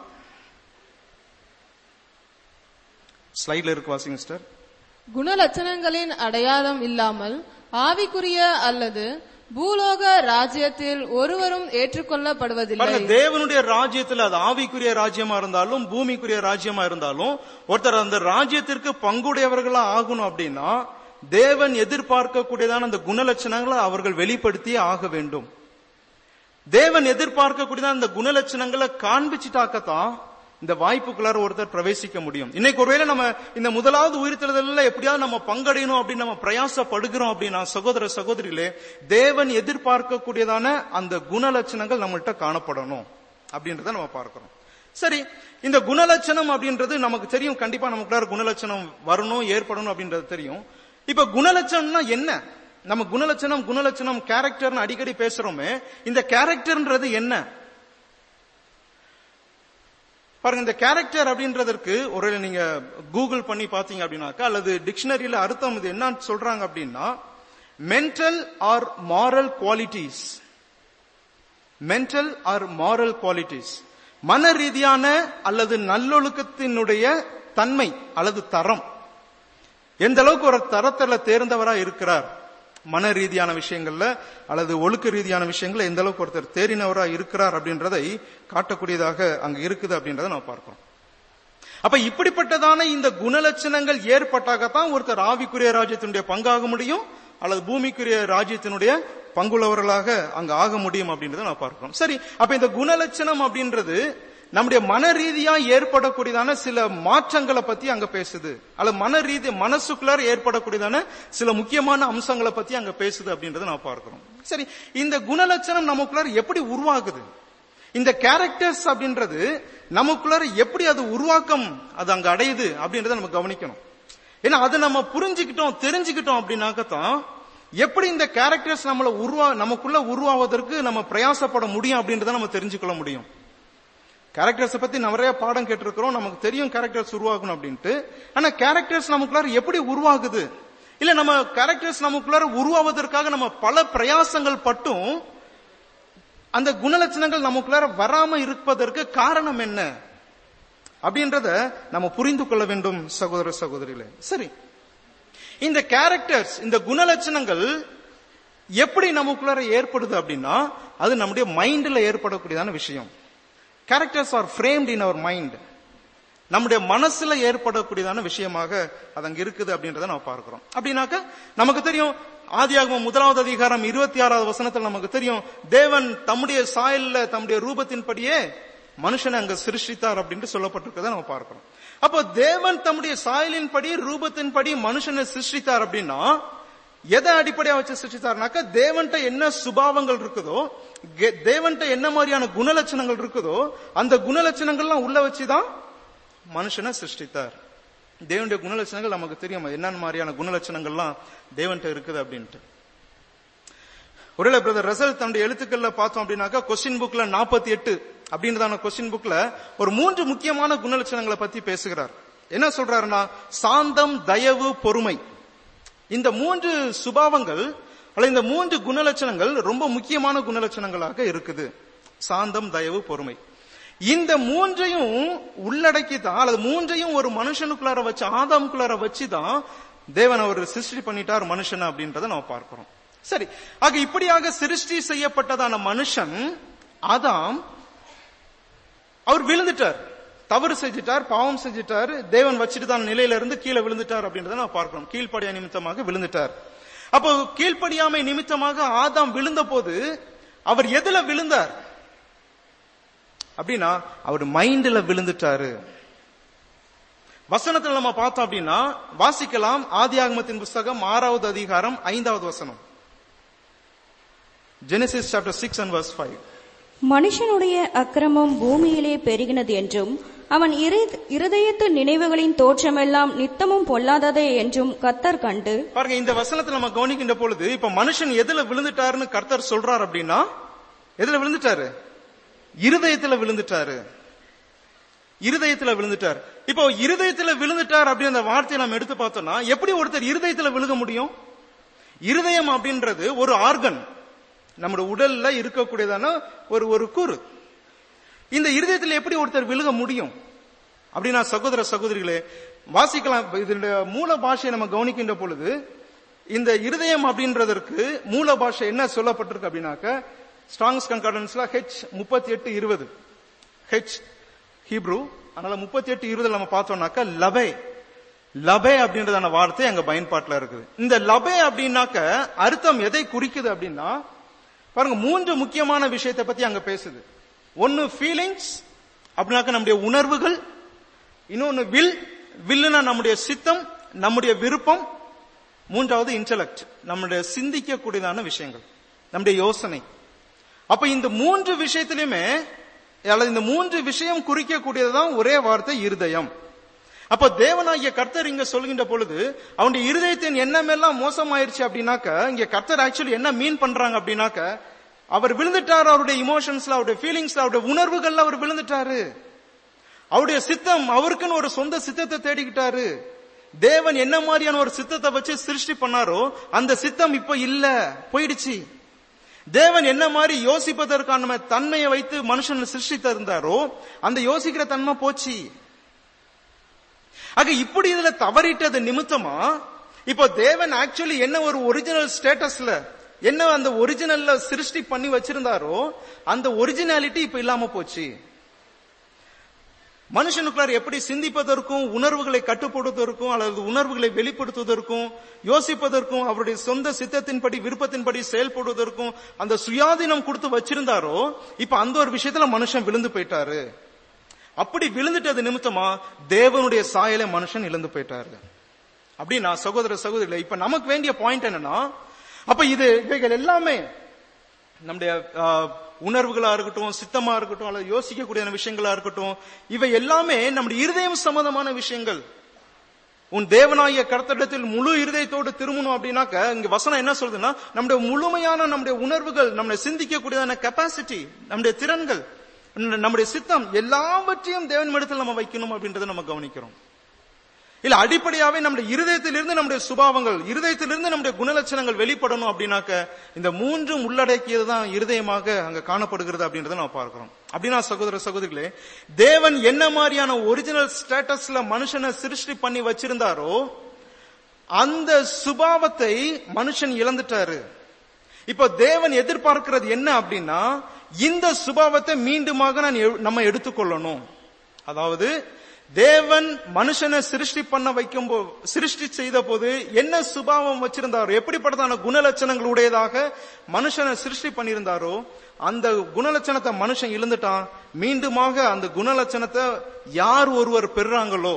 ஸ்லைட்ல இருக்கு வாசிங்க சிஸ்டர் குணலட்சணங்களின் அடையாளம் இல்லாமல் ஆவிக்குரிய அல்லது பூலோக ராஜ்யத்தில் ஒருவரும் ஏற்றுக்கொள்ளப்படுவதில்லை பாருங்க தேவனுடைய ராஜ்யத்துல அது ஆவிக்குரிய ராஜ்யமா இருந்தாலும் பூமிக்குரிய ராஜ்யமா இருந்தாலும் ஒருத்தர் அந்த ராஜ்யத்திற்கு பங்குடையவர்களா ஆகணும் அப்படின்னா தேவன் எதிர்பார்க்கக்கூடியதான அந்த குணலட்சணங்களை அவர்கள் வெளிப்படுத்தியே ஆக வேண்டும் தேவன் எதிர்பார்க்கக்கூடியதான அந்த குணலட்சணங்களை காண்பிச்சுட்டாக்கத்தான் இந்த வாய்ப்புக்குள்ளார ஒருத்தர் பிரவேசிக்க முடியும் இன்னைக்கு ஒருவேளை நம்ம இந்த முதலாவது உயிர்த்தெழுதல்ல எப்படியாவது நம்ம பங்கடையணும் அப்படின்னு நம்ம பிரயாசப்படுகிறோம் அப்படின்னா சகோதர சகோதரிகளே தேவன் எதிர்பார்க்கக்கூடியதான அந்த குணலட்சணங்கள் நம்மள்ட்ட காணப்படணும் அப்படின்றத நம்ம பார்க்கிறோம் சரி இந்த குணலட்சணம் அப்படின்றது நமக்கு தெரியும் கண்டிப்பா நமக்குள்ளார குணலட்சணம் வரணும் ஏற்படணும் அப்படின்றது தெரியும் இப்ப குணலட்சணம்னா என்ன நம்ம குணலட்சணம் குணலட்சணம் கேரக்டர்னு அடிக்கடி பேசுறோமே இந்த கேரக்டர்ன்றது என்ன பாருங்க இந்த கேரக்டர் அப்படின்றதற்கு ஒரு நீங்க கூகுள் பண்ணி பாத்தீங்க அப்படின்னாக்கா அல்லது டிக்ஷனரியில அர்த்தம் இது என்னன்னு சொல்றாங்க அப்படின்னா mental or moral qualities mental or moral qualities மன ரீதியான அல்லது நல்லொழுக்கத்தினுடைய தன்மை அல்லது தரம் எந்த அளவுக்கு ஒரு தரத்துல தேர்ந்தவரா இருக்கிறார் மன ரீதியான விஷயங்கள்ல அல்லது ஒழுக்க ரீதியான விஷயங்கள்ல எந்த அளவுக்கு ஒருத்தர் தேறினவரா இருக்கிறார் அப்படின்றதை காட்டக்கூடியதாக அங்க இருக்குது அப்படின்றத நம்ம பார்க்கிறோம் அப்ப இப்படிப்பட்டதான இந்த குணலட்சணங்கள் ஏற்பட்டாகத்தான் ஒருத்தர் ஆவிக்குரிய ராஜ்யத்தினுடைய பங்காக முடியும் அல்லது பூமிக்குரிய ராஜ்யத்தினுடைய பங்குள்ளவர்களாக அங்க ஆக முடியும் அப்படின்றத நான் பார்க்கிறோம் சரி அப்ப இந்த குணலட்சணம் அப்படின்றது நம்முடைய மன ரீதியா ஏற்படக்கூடியதான சில மாற்றங்களை பத்தி அங்க பேசுது அல்ல மன ரீதி மனசுக்குள்ளார ஏற்படக்கூடியதான சில முக்கியமான அம்சங்களை பத்தி அங்க பேசுது அப்படின்றத நான் பார்க்கிறோம் சரி இந்த குணலட்சணம் நமக்குள்ளார எப்படி உருவாகுது இந்த கேரக்டர்ஸ் அப்படின்றது நமக்குள்ளார எப்படி அது உருவாக்கம் அது அங்க அடையுது அப்படின்றத நம்ம கவனிக்கணும் ஏன்னா அது நம்ம புரிஞ்சுக்கிட்டோம் தெரிஞ்சுக்கிட்டோம் அப்படின்னாக்கத்தான் எப்படி இந்த கேரக்டர்ஸ் நம்மள உருவா நமக்குள்ள உருவாவதற்கு நம்ம பிரயாசப்பட முடியும் அப்படின்றத நம்ம தெரிஞ்சுக்கொள்ள முடியும் கேரக்டர்ஸ் பத்தி நிறைய பாடம் கேட்டிருக்கிறோம் நமக்கு தெரியும் கேரக்டர்ஸ் உருவாகணும் அப்படின்ட்டு ஆனா கேரக்டர்ஸ் நமக்குள்ளார எப்படி உருவாகுது இல்ல நம்ம கேரக்டர்ஸ் நமக்குள்ளார உருவாவதற்காக நம்ம பல பிரயாசங்கள் பட்டும் அந்த குணலட்சணங்கள் நமக்குள்ளார வராம இருப்பதற்கு காரணம் என்ன அப்படின்றத நம்ம புரிந்து கொள்ள வேண்டும் சகோதர சகோதரிகளே சரி இந்த கேரக்டர்ஸ் இந்த குணலட்சணங்கள் எப்படி நமக்குள்ளார ஏற்படுது அப்படின்னா அது நம்முடைய மைண்ட்ல ஏற்படக்கூடியதான விஷயம் characters are framed in our mind நம்முடைய மனசுல ஏற்படக்கூடியதான விஷயமாக அது அங்க இருக்குது அப்படின்றத நம்ம பார்க்கிறோம் அப்படின்னாக்க நமக்கு தெரியும் ஆதியாகமம் முதலாவது அதிகாரம் இருபத்தி ஆறாவது வசனத்தில் நமக்கு தெரியும் தேவன் தம்முடைய சாயல்ல தம்முடைய ரூபத்தின்படியே மனுஷனை அங்க சிருஷ்டித்தார் அப்படின்ட்டு சொல்லப்பட்டிருக்கதை நம்ம பார்க்கிறோம் அப்போ தேவன் தம்முடைய சாயலின்படி ரூபத்தின்படி மனுஷனை சிருஷ்டித்தார் அப்படின்னா எதை அடிப்படையா வச்சு சிருஷ்டித்தார்னாக்க தேவன்ட்ட என்ன சுபாவங்கள் இருக்குதோ கே- தேவன்ட்ட என்ன மாதிரியான குணலட்சணங்கள் இருக்குதோ அந்த குணலட்சணங்கள்லாம் உள்ள வச்சுதான் மனுஷனை சிருஷ்டித்தார் தேவனுடைய குணலட்சணங்கள் நமக்கு தெரியும் அது என்னென்ன மாதிரியான குணலட்சணங்கள்லாம் தேவன்ட்ட இருக்குது அப்படின்ட்டு ஒருவேளை பிரதர் ரசல் தன்னுடைய எழுத்துக்கள்ல பார்த்தோம் அப்படின்னாக்கா கொஸ்டின் புக்ல நாற்பத்தி எட்டு அப்படின்றதான கொஸ்டின் புக்ல ஒரு மூன்று முக்கியமான குணலட்சணங்களை பத்தி பேசுகிறார் என்ன சொல்றாருன்னா சாந்தம் தயவு பொறுமை இந்த மூன்று சுபாவங்கள் அல்ல இந்த மூன்று குணலட்சணங்கள் ரொம்ப முக்கியமான குணலட்சணங்களாக இருக்குது சாந்தம் தயவு பொறுமை இந்த மூன்றையும் உள்ளடக்கி தான் அல்லது மூன்றையும் ஒரு மனுஷனுக்குள்ளார வச்சு ஆதாமுக்குள்ளார வச்சு தான் தேவன் அவர் சிருஷ்டி பண்ணிட்டார் மனுஷன் அப்படின்றத நம்ம பார்க்கிறோம் சரி ஆக இப்படியாக சிருஷ்டி செய்யப்பட்டதான மனுஷன் ஆதாம் அவர் விழுந்துட்டார் தவறு செஞ்சிட்டார் பாவம் செஞ்சிட்டார் தேவன் வச்சுட்டு தான் நிலையில இருந்து கீழே விழுந்துட்டார் அப்படின்றத நான் பார்க்கிறோம் கீழ்ப்படியா நிமித்தமாக விழுந்துட்டார் அப்போ கீழ்ப்படியாமை நிமித்தமாக ஆதாம் விழுந்த போது அவர் எதுல விழுந்தார் அப்படின்னா அவர் மைண்ட்ல விழுந்துட்டாரு வசனத்துல நம்ம பார்த்தோம் அப்படின்னா வாசிக்கலாம் ஆதியாகமத்தின் புஸ்தகம் ஆறாவது அதிகாரம் ஐந்தாவது வசனம் Genesis chapter six and verse five மனுஷனுடைய அக்கிரமம் பூமியிலே பெருகினது என்றும் அவன் இரு- இருதயத்து நினைவுகளின் தோற்றமெல்லாம் நித்தமும் பொல்லாததே என்றும் கத்தர் கண்டு பாருங்க இந்த வசனத்தை நம்ம கவனிக்கின்ற பொழுது இப்ப மனுஷன் எதுல விழுந்துட்டாருன்னு கர்த்தர் சொல்றார் அப்படின்னா எதுல விழுந்துட்டாரு இருதயத்துல விழுந்துட்டாரு இருதயத்துல விழுந்துட்டார் இப்போ இருதயத்துல விழுந்துட்டார் அப்படின்னு அந்த வார்த்தையை நம்ம எடுத்து பார்த்தோம்னா எப்படி ஒருத்தர் இருதயத்துல விழுக முடியும் இருதயம் அப்படின்றது ஒரு ஆர்கன் நம்முடைய உடல்ல இருக்கக்கூடியதான ஒரு ஒரு கூறு இந்த இருதயத்தில் எப்படி ஒருத்தர் விழுக முடியும் அப்படின்னா சகோதர சகோதரிகளே வாசிக்கலாம் இதனுடைய மூல பாஷையை நம்ம கவனிக்கின்ற பொழுது இந்த இருதயம் அப்படின்றதற்கு மூல பாஷை என்ன சொல்லப்பட்டிருக்கு அப்படின்னாக்க ஸ்ட்ராங்ஸ் கன்கார்டன்ஸ்ல ஹெச் முப்பத்தி எட்டு இருபது ஹெச் ஹீப்ரூ அதனால முப்பத்தி எட்டு இருபதுல நம்ம பார்த்தோம்னாக்க லபே லபே அப்படின்றதான வார்த்தை அங்க பயன்பாட்டுல இருக்குது இந்த லபே அப்படின்னாக்க அர்த்தம் எதை குறிக்குது அப்படின்னா பாருங்க மூன்று முக்கியமான விஷயத்தை பத்தி அங்க பேசுது ஒன்னு ஃபீலிங்ஸ் அப்படின்னாக்க நம்முடைய உணர்வுகள் இன்னொன்னு வில் வில்லுனா நம்முடைய சித்தம் நம்முடைய விருப்பம் மூன்றாவது இன்டலெக்ட் நம்முடைய சிந்திக்கக்கூடியதான விஷயங்கள் நம்முடைய யோசனை அப்ப இந்த மூன்று விஷயத்திலுமே அல்லது இந்த மூன்று விஷயம் குறிக்கக்கூடியதுதான் ஒரே வார்த்தை இருதயம் அப்ப தேவனாகிய கர்த்தர் இங்க சொல்கின்ற பொழுது அவனுடைய இருதயத்தின் எண்ணம் எல்லாம் மோசமாயிருச்சு அப்படின்னாக்க இங்க கர்த்தர் ஆக்சுவலி என்ன மீன் பண்றாங்க அப்படின்னாக்க அவர் விழுந்துட்டார் அவருடைய இமோஷன்ஸ்ல அவருடைய ஃபீலிங்ஸ்ல அவருடைய உணர்வுகள்ல அவர் விழுந்துட்டாரு அவருடைய சித்தம் அவருக்குன்னு ஒரு சொந்த சித்தத்தை தேடிக்கிட்டாரு தேவன் என்ன மாதிரியான ஒரு சித்தத்தை வச்சு சிருஷ்டி பண்ணாரோ அந்த சித்தம் இப்ப இல்ல போயிடுச்சு தேவன் என்ன மாதிரி யோசிப்பதற்கான தன்மையை வைத்து மனுஷன் சிருஷ்டித்திருந்தாரோ அந்த யோசிக்கிற தன்மை போச்சு ஆக இப்படி இதுல தவறிட்டது நிமித்தமா இப்போ தேவன் ஆக்சுவலி என்ன ஒரு ஒரிஜினல் ஸ்டேட்டஸ்ல என்ன அந்த ஒரிஜினல்ல சிருஷ்டி பண்ணி வச்சிருந்தாரோ அந்த ஒரிஜினாலிட்டி இப்ப இல்லாம போச்சு மனுஷனுக்குள்ளார எப்படி சிந்திப்பதற்கும் உணர்வுகளை கட்டுப்படுவதற்கும் அல்லது உணர்வுகளை வெளிப்படுத்துவதற்கும் யோசிப்பதற்கும் அவருடைய சொந்த சித்தத்தின்படி விருப்பத்தின்படி செயல்படுவதற்கும் அந்த சுயாதீனம் கொடுத்து வச்சிருந்தாரோ இப்ப அந்த ஒரு விஷயத்துல மனுஷன் விழுந்து போயிட்டாரு அப்படி விழுந்துட்டது நிமித்தமா தேவனுடைய சாயலை மனுஷன் இழந்து போயிட்டாரு அப்படின்னா சகோதர சகோதரிகளே இப்ப நமக்கு வேண்டிய பாயிண்ட் என்னன்னா அப்ப இது இவைகள் எல்லாமே நம்முடைய ஆ, உணர்வுகளா இருக்கட்டும் சித்தமா இருக்கட்டும் அல்லது யோசிக்கக்கூடிய விஷயங்களா இருக்கட்டும் இவை எல்லாமே நம்முடைய இருதயம் சம்பந்தமான விஷயங்கள் உன் தேவனாகிய கர்த்தரிடத்தில் முழு இருதயத்தோடு திரும்பணும் அப்படின்னாக்க இங்க வசனம் என்ன சொல்றதுன்னா நம்முடைய முழுமையான நம்முடைய உணர்வுகள் நம்முடைய சிந்திக்கக்கூடியதான கெப்பாசிட்டி நம்முடைய திறன்கள் நம்முடைய சித்தம் எல்லாவற்றையும் தேவன் இடத்தில் நம்ம வைக்கணும் அப்படின்றத நம்ம கவனிக்கிறோம் இல்ல அடிப்படையாவே நம்முடைய இருதயத்திலிருந்து நம்முடைய சுபாவங்கள் இருதயத்திலிருந்து நம்முடைய குணலட்சணங்கள் வெளிப்படணும் அப்படின்னாக்க இந்த மூன்றும் உள்ளடக்கியது தான் இருதயமாக அங்க காணப்படுகிறது அப்படின்றத நம்ம பார்க்கிறோம் அப்படின்னா சகோதர சகோதரிகளே தேவன் என்ன மாதிரியான ஒரிஜினல் ஸ்டேட்டஸ்ல மனுஷனை சிருஷ்டி பண்ணி வச்சிருந்தாரோ அந்த சுபாவத்தை மனுஷன் இழந்துட்டாரு இப்போ தேவன் எதிர்பார்க்கிறது என்ன அப்படின்னா இந்த சுபாவத்தை மீண்டுமாக நான் எ- நம்ம எடுத்துக்கொள்ளணும் அதாவது தேவன் மனுஷனை சிருஷ்டி பண்ண வைக்கும் போ- சிருஷ்டி செய்த போது என்ன சுபாவம் வச்சிருந்தாரோ எப்படிப்பட்டதான குணலட்சணங்கள் உடையதாக மனுஷனை சிருஷ்டி பண்ணியிருந்தாரோ அந்த குணலட்சணத்தை மனுஷன் இழந்துட்டான் மீண்டுமாக அந்த குணலட்சணத்தை யார் ஒருவர் பெறுறாங்களோ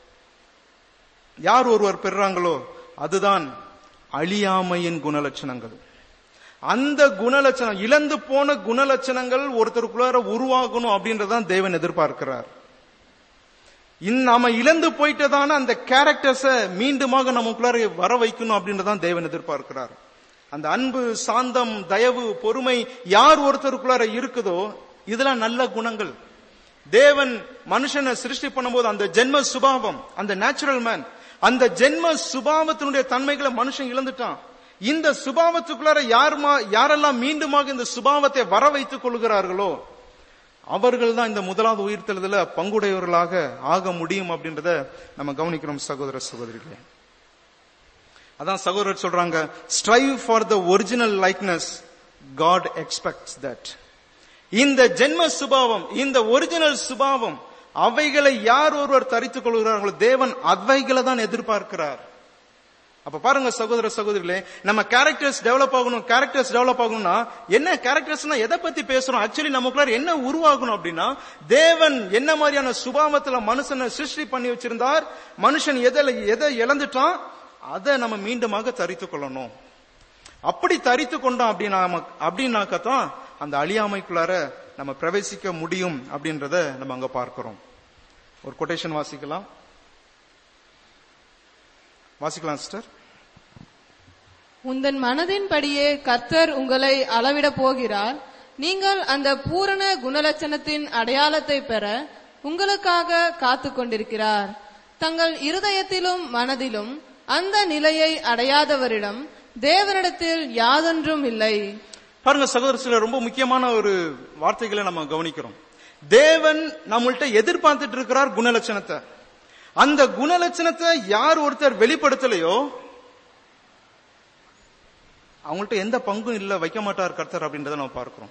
யார் ஒருவர் பெறுறாங்களோ அதுதான் அழியாமையின் குணலட்சணங்கள் அந்த குணலட்சணம் இழந்து போன குணலட்சணங்கள் ஒருத்தருக்குள்ளார உருவாகணும் அப்படின்றதான் தேவன் எதிர்பார்க்கிறார் இன் நாம இழந்து போயிட்டதான அந்த கேரக்டர்ஸ மீண்டுமாக நமக்குள்ளார வர வைக்கணும் அப்படின்றதான் தேவன் எதிர்பார்க்கிறார் அந்த அன்பு சாந்தம் தயவு பொறுமை யார் ஒருத்தருக்குள்ளார இருக்குதோ இதெல்லாம் நல்ல குணங்கள் தேவன் மனுஷனை சிருஷ்டி பண்ணும்போது அந்த ஜென்ம சுபாவம் அந்த நேச்சுரல் மேன் அந்த ஜென்ம சுபாவத்தினுடைய தன்மைகளை மனுஷன் இழந்துட்டான் இந்த சுபாவத்துக்குள்ளார யார் மா- யாரெல்லாம் மீண்டுமாக இந்த சுபாவத்தை வர வைத்துக் கொள்கிறார்களோ அவர்கள் தான் இந்த முதலாவது உயிர்த்தெழுதல பங்குடையவர்களாக ஆக முடியும் அப்படின்றத நம்ம கவனிக்கிறோம் சகோதர சகோதரிகளே அதான் சகோதரர் சொல்றாங்க strive for the original likeness God expects that இந்த ஜென்ம சுபாவம் இந்த ஒரிஜினல் சுபாவம் அவைகளை யார் ஒருவர் தரித்துக் கொள்கிறார்களோ தேவன் அவைகளை தான் எதிர்பார்க்கிறார் அப்ப பாருங்க சகோதர சகோதரிகளே நம்ம கேரக்டர்ஸ் டெவலப் ஆகணும் கேரக்டர்ஸ் டெவலப் ஆகணும்னா என்ன கேரக்டர்ஸ்னா எதை பத்தி பேசுறோம் ஆக்சுவலி நமக்குள்ளார என்ன உருவாகணும் அப்படின்னா தேவன் என்ன மாதிரியான சுபாவத்துல மனுஷனை சிருஷ்டி பண்ணி வச்சிருந்தார் மனுஷன் எதை எதை இழந்துட்டான் அதை நம்ம மீண்டுமாக தரித்துக் கொள்ளணும் அப்படி தரித்து கொண்டோம் அப்படின்னா அப்படின்னாக்கத்தான் அந்த அழியாமைக்குள்ளார நம்ம பிரவேசிக்க முடியும் அப்படின்றத நம்ம அங்க பார்க்கிறோம் ஒரு கொட்டேஷன் வாசிக்கலாம் வாசிக்கலாம் சிஸ்டர் உந்தன் மனதின்படியே கர்த்தர் உங்களை அளவிடப் போகிறார் நீங்கள் அந்த பூரண குணலட்சணத்தின் அடையாளத்தை பெற உங்களுக்காக காத்துக் கொண்டிருக்கிறார் தங்கள் இருதயத்திலும் மனதிலும் அந்த நிலையை அடையாதவரிடம் தேவனிடத்தில் யாதொன்றும் இல்லை பாருங்க சகோதர சில ரொம்ப முக்கியமான ஒரு வார்த்தைகளை நம்ம கவனிக்கிறோம் தேவன் நம்மள்ட்ட எதிர்பார்த்துட்டு இருக்கிறார் குணலட்சணத்தை அந்த குணலட்சணத்தை யார் ஒருத்தர் வெளிப்படுத்தலையோ அவங்கள்ட்ட எந்த பங்கும் இல்ல வைக்க மாட்டார் கர்த்தர் அப்படின்றத நம்ம பார்க்கிறோம்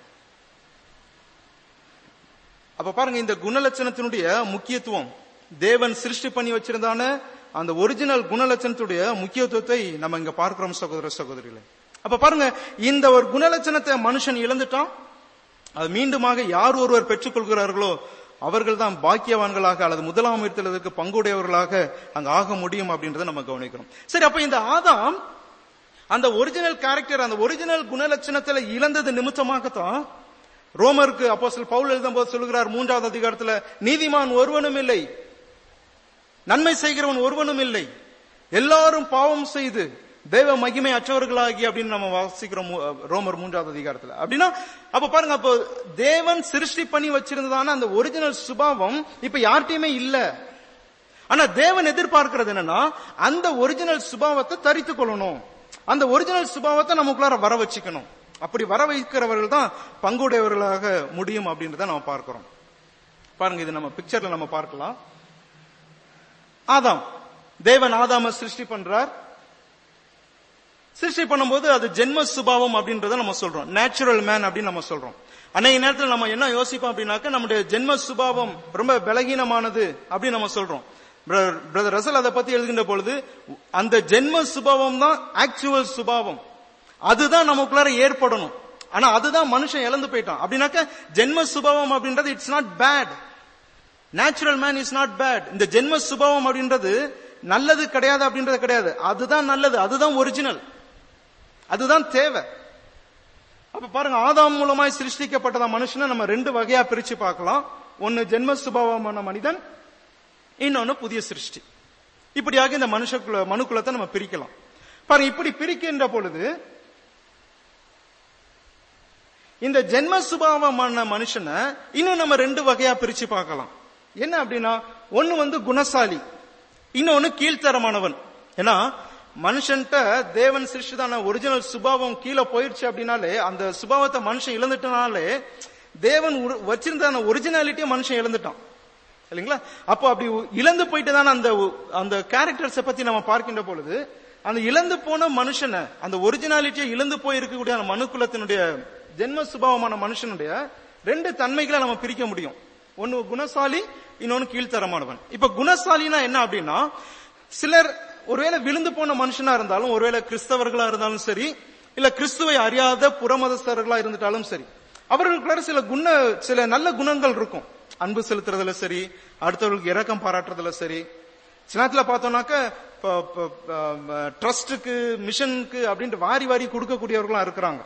அப்ப பாருங்க இந்த குணலட்சணத்தினுடைய முக்கியத்துவம் தேவன் சிருஷ்டி பண்ணி வச்சிருந்தான அந்த ஒரிஜினல் குணலட்சணத்துடைய முக்கியத்துவத்தை நம்ம இங்க பார்க்கிறோம் சகோதர சகோதரிகளே அப்ப பாருங்க இந்த ஒரு குணலட்சணத்தை மனுஷன் இழந்துட்டான் அது மீண்டுமாக யார் ஒருவர் பெற்றுக்கொள்கிறார்களோ அவர்கள் தான் பாக்கியவான்களாக அல்லது முதலாம் உயர்த்தலுக்கு பங்குடையவர்களாக அங்க ஆக முடியும் அப்படின்றத நம்ம கவனிக்கிறோம் சரி அப்ப இந்த ஆதாம் அந்த ஒரிஜினல் கேரக்டர் அந்த ஒரிஜினல் குணலட்சணத்துல இழந்தது நிமித்தமாகத்தான் ரோமருக்கு அப்போஸ்தலர் பவுல் எழுதும்போது சொல்லுகிறார் மூன்றாவது அதிகாரத்துல நீதிமான் ஒருவனும் இல்லை நன்மை செய்கிறவன் ஒருவனும் இல்லை எல்லாரும் பாவம் செய்து தெய்வ மகிமை அற்றவர்களாகி அப்படின்னு நம்ம வாசிக்கிறோம் மூ- ரோமர் மூன்றாவது அதிகாரத்துல அப்படின்னா அப்ப பாருங்க அப்போ தேவன் சிருஷ்டி பண்ணி வச்சிருந்ததான அந்த ஒரிஜினல் சுபாவம் இப்ப யார்கிட்டயுமே இல்ல ஆனா தேவன் எதிர்பார்க்கிறது என்னன்னா அந்த ஒரிஜினல் சுபாவத்தை தரித்துக் கொள்ளணும் அந்த ஒரிஜினல் சுபாவத்தை நமக்குள்ளார வர வச்சுக்கணும் அப்படி வர வைக்கிறவர்கள் தான் பங்குடையவர்களாக முடியும் அப்படின்றத நம்ம பார்க்கிறோம் பாருங்க இது நம்ம பிக்சர்ல நம்ம பார்க்கலாம் ஆதாம் தேவன் ஆதாம சிருஷ்டி பண்றார் சிருஷ்டி பண்ணும்போது அது ஜென்ம சுபாவம் அப்படின்றத நம்ம சொல்றோம் நேச்சுரல் மேன் அப்படின்னு நம்ம சொல்றோம் அன்னைக்கு நேரத்தில் நம்ம என்ன யோசிப்போம் அப்படின்னாக்க நம்முடைய ஜென்ம சுபாவம் ரொம்ப பலகீனமானது அப்படின்னு நம்ம சொல்றோம் பிரதர் ரசல் அதை பத்தி எழுதுகின்ற பொழுது அந்த ஜென்ம சுபாவம் தான் ஆக்சுவல் சுபாவம் அதுதான் நமக்குள்ளார ஏற்படணும் ஆனா அதுதான் மனுஷன் இழந்து போயிட்டான் அப்படின்னாக்க ஜென்ம சுபாவம் அப்படின்றது it's not bad natural man is not bad இந்த ஜென்ம சுபாவம் அப்படின்றது நல்லது கிடையாது அப்படின்றது கிடையாது அதுதான் நல்லது அதுதான் ஒரிஜினல் அதுதான் தேவை அப்ப பாருங்க ஆதாம் மூலமாய் சிருஷ்டிக்கப்பட்டதா மனுஷனை நம்ம ரெண்டு வகையா பிரிச்சு பார்க்கலாம் ஒன்னு ஜென்ம சுபாவமான மனிதன் இன்னொன்னு புதிய சிருஷ்டி இப்படியாக இந்த மனுஷக்குல மனுக்குலத்தை நம்ம பிரிக்கலாம் பாருங்க இப்படி பிரிக்கின்ற பொழுது இந்த ஜென்ம சுபாவமான மனுஷனை இன்னும் நம்ம ரெண்டு வகையா பிரிச்சு பார்க்கலாம் என்ன அப்படின்னா ஒன்னு வந்து குணசாலி இன்னொன்னு கீழ்த்தரமானவன் ஏன்னா மனுஷன்ட்ட தேவன் சிருஷ்டிதான ஒரிஜினல் சுபாவம் கீழே போயிருச்சு அப்படின்னாலே அந்த சுபாவத்தை மனுஷன் இழந்துட்டனாலே தேவன் உரு- வச்சிருந்த ஒரிஜினாலிட்டியை மனுஷன் இழந்துட்டான் இல்லைங்களா அப்போ அப்படி இழந்து போயிட்டு தானே அந்த அந்த கேரக்டர்ஸை பத்தி நம்ம பார்க்கின்ற பொழுது அந்த இழந்து போன மனுஷனை அந்த ஒரிஜினாலிட்டியை இழந்து போய் இருக்கக்கூடிய அந்த மனுக்குலத்தினுடைய ஜென்ம சுபாவமான மனுஷனுடைய ரெண்டு தன்மைகளை நம்ம பிரிக்க முடியும் ஒன்னு குணசாலி இன்னொன்னு கீழ்த்தரமானவன் இப்ப குணசாலினா என்ன அப்படின்னா சிலர் ஒருவேளை விழுந்து போன மனுஷனா இருந்தாலும் ஒருவேளை கிறிஸ்தவர்களா இருந்தாலும் சரி இல்ல கிறிஸ்துவை அறியாத புறமதஸ்தர்களா இருந்துட்டாலும் சரி அவர்களுக்குள்ள சில குண சில நல்ல குணங்கள் இருக்கும் அன்பு செலுத்துறதுல சரி அடுத்தவர்களுக்கு இரக்கம் பாராட்டுறதுல சரி சில நேரத்துல பார்த்தோம்னாக்க ட்ரஸ்டுக்கு மிஷனுக்கு அப்படின்ட்டு வாரி வாரி கொடுக்கக்கூடியவர்களா இருக்கிறாங்க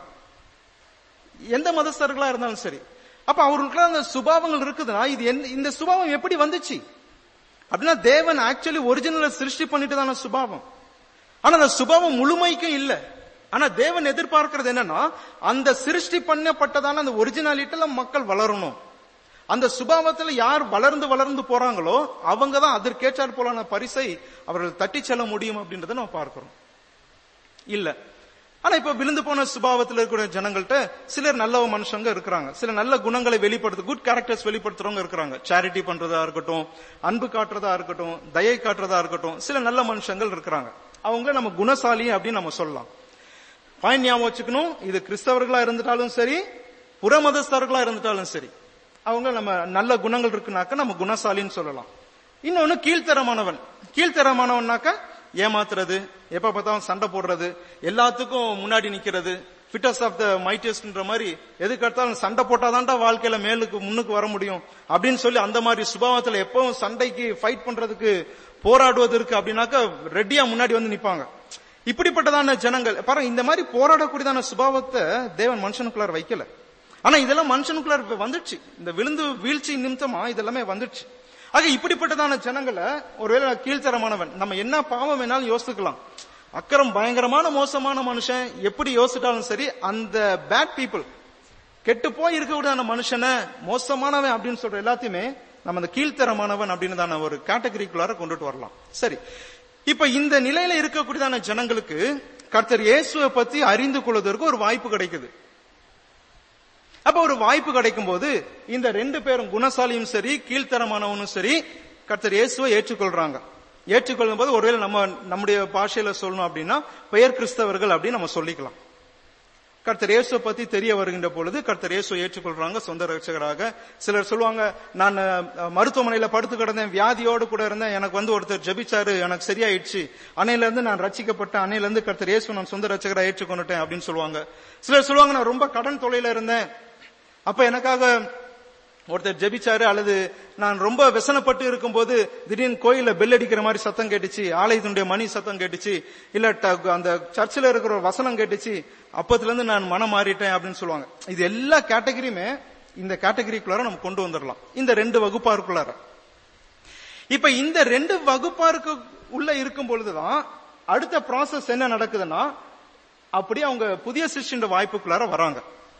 எந்த மதஸ்தர்களா இருந்தாலும் சரி அப்ப அவர்களுக்கு அந்த சுபாவங்கள் இருக்குதுன்னா இது எந்த- இந்த சுபாவம் எப்படி வந்துச்சு அப்படின்னா தேவன் ஆக்சுவலி ஒரிஜினல சிருஷ்டி பண்ணிட்டு தான சுபாவம் ஆனா அந்த சுபாவம் முழுமைக்கும் இல்ல ஆனா தேவன் எதிர்பார்க்கிறது என்னன்னா அந்த சிருஷ்டி பண்ணப்பட்டதான அந்த ஒரிஜினாலிட்டில மக்கள் வளரணும் அந்த சுபாவத்துல யார் வளர்ந்து வளர்ந்து போறாங்களோ அவங்க தான் அதற்கேற்றாற் போலான பரிசை அவர்கள் தட்டி செல்ல முடியும் அப்படின்றத நம்ம பார்க்கிறோம் இல்ல ஆனா இப்ப விழுந்து போன சுபாவத்தில் இருக்கிற ஜனங்கள்ட்ட சிலர் நல்ல மனுஷங்க இருக்கிறாங்க சில நல்ல குணங்களை வெளிப்படுத்து குட் கேரக்டர்ஸ் வெளிப்படுத்துறவங்க இருக்கிறாங்க சேரிட்டி பண்றதா இருக்கட்டும் அன்பு காட்டுறதா இருக்கட்டும் தயை காட்டுறதா இருக்கட்டும் சில நல்ல மனுஷங்கள் இருக்கிறாங்க அவங்க நம்ம குணசாலி அப்படின்னு நம்ம சொல்லலாம் பாயிண்ட் ஞாபகம் வச்சுக்கணும் இது கிறிஸ்தவர்களா இருந்துட்டாலும் சரி புறமதஸ்தர்களா இருந்துட்டாலும் சரி அவங்க நம்ம நல்ல குணங்கள் இருக்குனாக்க நம்ம குணசாலின்னு சொல்லலாம் இன்னொன்னு கீழ்த்தரமானவன் கீழ்த்தரமானவன்னாக்க ஏமாத்துறது எப்ப பார்த்தாலும் சண்டை போடுறது எல்லாத்துக்கும் முன்னாடி நிக்கிறது ஃபிட்டஸ் ஆஃப் த மைட்டஸ்ட்ன்ற மாதிரி எதுக்கு எடுத்தாலும் சண்டை போட்டாதான்டா வாழ்க்கையில மேலுக்கு முன்னுக்கு வர முடியும் அப்படின்னு சொல்லி அந்த மாதிரி சுபாவத்துல எப்பவும் சண்டைக்கு ஃபைட் பண்றதுக்கு போராடுவது இருக்கு அப்படின்னாக்க ரெட்டியா முன்னாடி வந்து நிப்பாங்க இப்படிப்பட்டதான ஜனங்கள் பாருங்க இந்த மாதிரி போராடக்கூடியதான சுபாவத்தை தேவன் மனுஷனுக்குள்ளார வைக்கல ஆனா இதெல்லாம் மனுஷனுக்குள்ளார இப்ப வந்துடுச்சு இந்த விழுந்து வீழ்ச்சி நிமித்தமா இதெல்லாமே வந்துடுச்சு ஆக இப்படிப்பட்டதான ஜனங்களை ஒருவேளை கீழ்த்தரமானவன் நம்ம என்ன பாவம் வேணாலும் யோசிக்கலாம் அக்கறம் பயங்கரமான மோசமான மனுஷன் எப்படி யோசிட்டாலும் சரி அந்த பேட் பீப்புள் கெட்டு போய் இருக்கக்கூடிய மனுஷனை மோசமானவன் அப்படின்னு சொல்ற எல்லாத்தையுமே நம்ம அந்த கீழ்த்தரமானவன் அப்படின்னு தான ஒரு கேட்டகரிக்குள்ளார கொண்டுட்டு வரலாம் சரி இப்ப இந்த நிலையில இருக்கக்கூடியதான ஜனங்களுக்கு கர்த்தர் இயேசுவை பத்தி அறிந்து கொள்வதற்கு ஒரு வாய்ப்பு கிடைக்குது அப்ப ஒரு வாய்ப்பு கிடைக்கும் போது இந்த ரெண்டு பேரும் குணசாலியும் சரி கீழ்த்தரமானவனும் சரி கர்த்தர் இயேசுவை ஏற்றுக்கொள்றாங்க ஏற்றுக்கொள்ளும் போது ஒருவேளை நம்ம நம்முடைய பாஷையில சொல்லணும் அப்படின்னா பெயர் கிறிஸ்தவர்கள் அப்படின்னு நம்ம சொல்லிக்கலாம் கர்த்தர் இயேசுவை பத்தி தெரிய வருகின்ற பொழுது கர்த்தர் இயேசுவை ஏற்றுக்கொள்றாங்க சொந்த ரட்சகராக சிலர் சொல்லுவாங்க நான் அஹ், மருத்துவமனையில படுத்து கிடந்தேன் வியாதியோடு கூட இருந்தேன் எனக்கு வந்து ஒருத்தர் ஜெபிச்சாரு எனக்கு சரியாயிடுச்சு அன்னையில இருந்து நான் ரட்சிக்கப்பட்டேன் அன்னையில இருந்து கர்த்தர் இயேசு நான் சொந்த ரட்சகரா ஏற்றுக்கொண்டுட்டேன் அப்படின்னு சொல்லுவாங்க சிலர் சொல்லுவாங்க நான் ரொம்ப கடன் தொலைல இருந்தேன் அப்ப எனக்காக ஒருத்தர் ஜெபிச்சாரு அல்லது நான் ரொம்ப व्यसனப்பட்டு இருக்கும்போது திடீர்னு கோயில பெல் அடிக்கிற மாதிரி சத்தம் கேட்டுச்சு ஆலயத்தினுடைய மணி சத்தம் கேட்டுச்சு இல்ல ட- அந்த சர்ச்சில் இருக்கிற ஒரு வசனம் கேட்டுச்சு அப்பத்துல இருந்து நான் மனம் மாறிட்டேன் அப்படின்னு சொல்லுவாங்க இது எல்லா கேட்டகரியுமே இந்த கேட்டகரிக்குள்ளார நம்ம கொண்டு வந்துடலாம் இந்த ரெண்டு வகுப்பாருக்குள்ளார இப்ப இந்த ரெண்டு வகுப்பாருக்கு உள்ள இருக்கும் பொழுதுதான் அடுத்த ப்ராசஸ் என்ன நடக்குதுன்னா அப்படியே அவங்க புதிய சிஷ்யன்ற வாய்ப்புக்குள்ளார வராங்க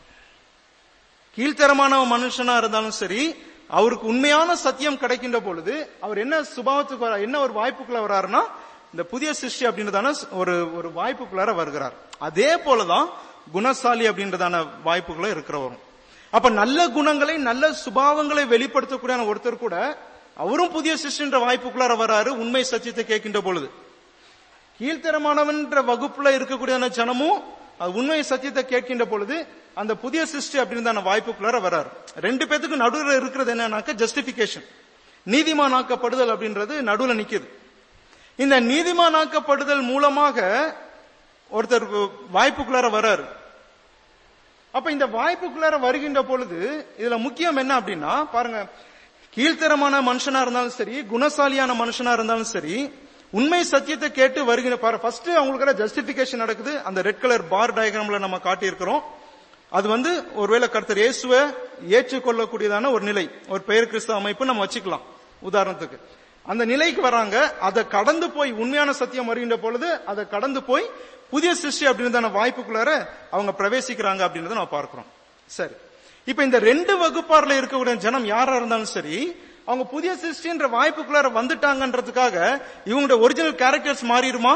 கீழ்த்தரமான மனுஷனா இருந்தாலும் சரி அவருக்கு உண்மையான சத்தியம் கிடைக்கின்ற பொழுது அவர் என்ன சுபாவத்துக்கு வர என்ன ஒரு வாய்ப்புக்குள்ள வராருன்னா இந்த புதிய சிருஷ்டி அப்படின்றதான ஒரு ஒரு வாய்ப்புக்குள்ளார வருகிறார் அதே போலதான் குணசாலி அப்படின்றதான வாய்ப்புக்குள்ள இருக்கிறவரும் அப்ப நல்ல குணங்களை நல்ல சுபாவங்களை வெளிப்படுத்தக்கூடிய ஒருத்தர் கூட அவரும் புதிய சிருஷ்டின்ற வாய்ப்புக்குள்ளார வராரு உண்மை சத்தியத்தை கேட்கின்ற பொழுது கீழ்த்தரமானவன்ற வகுப்புல இருக்கக்கூடிய ஜனமும் அது உண்மை சத்தியத்தை கேட்கின்ற பொழுது அந்த புதிய சிருஷ்டி அப்படின்றதான வாய்ப்புக்குள்ளார வராரு ரெண்டு பேத்துக்கும் நடுவில் இருக்கிறது என்னன்னாக்க ஜஸ்டிபிகேஷன் நீதிமானாக்கப்படுதல் அப்படின்றது நடுவுல நிக்குது இந்த நீதிமானாக்கப்படுதல் மூலமாக ஒருத்தர் வாய்ப்புக்குள்ளார வராரு அப்ப இந்த வாய்ப்புக்குள்ளார வருகின்ற பொழுது இதுல முக்கியம் என்ன அப்படின்னா பாருங்க கீழ்த்தரமான மனுஷனா இருந்தாலும் சரி குணசாலியான மனுஷனா இருந்தாலும் சரி உண்மை சத்தியத்தை கேட்டு வருகிற பாரு ஃபர்ஸ்ட் அவங்களுக்கு ஜஸ்டிபிகேஷன் நடக்குது அந்த ரெட் கலர் பார் டயக்ராம்ல நம்ம காட்டியிருக்கிறோம் அது வந்து ஒருவேளை கர்த்தர் இயேசுவை ஏற்றுக்கொள்ளக்கூடியதான ஒரு நிலை ஒரு பெயர் கிறிஸ்தவ அமைப்பு நம்ம வச்சுக்கலாம் உதாரணத்துக்கு அந்த நிலைக்கு வராங்க அதை கடந்து போய் உண்மையான சத்தியம் வருகின்ற பொழுது அதை கடந்து போய் புதிய சிருஷ்டி அப்படின்றதான வாய்ப்புக்குள்ளார அவங்க பிரவேசிக்கிறாங்க அப்படின்றத நம்ம பார்க்கிறோம் சரி இப்ப இந்த ரெண்டு வகுப்பார்ல இருக்கக்கூடிய ஜனம் யாரா இருந்தாலும் சரி அவங்க புதிய சிருஷ்டின்ற வாய்ப்புக்குள்ளார வந்துட்டாங்கன்றதுக்காக இவங்களுடைய ஒரிஜினல் கேரக்டர்ஸ் மாறிடுமா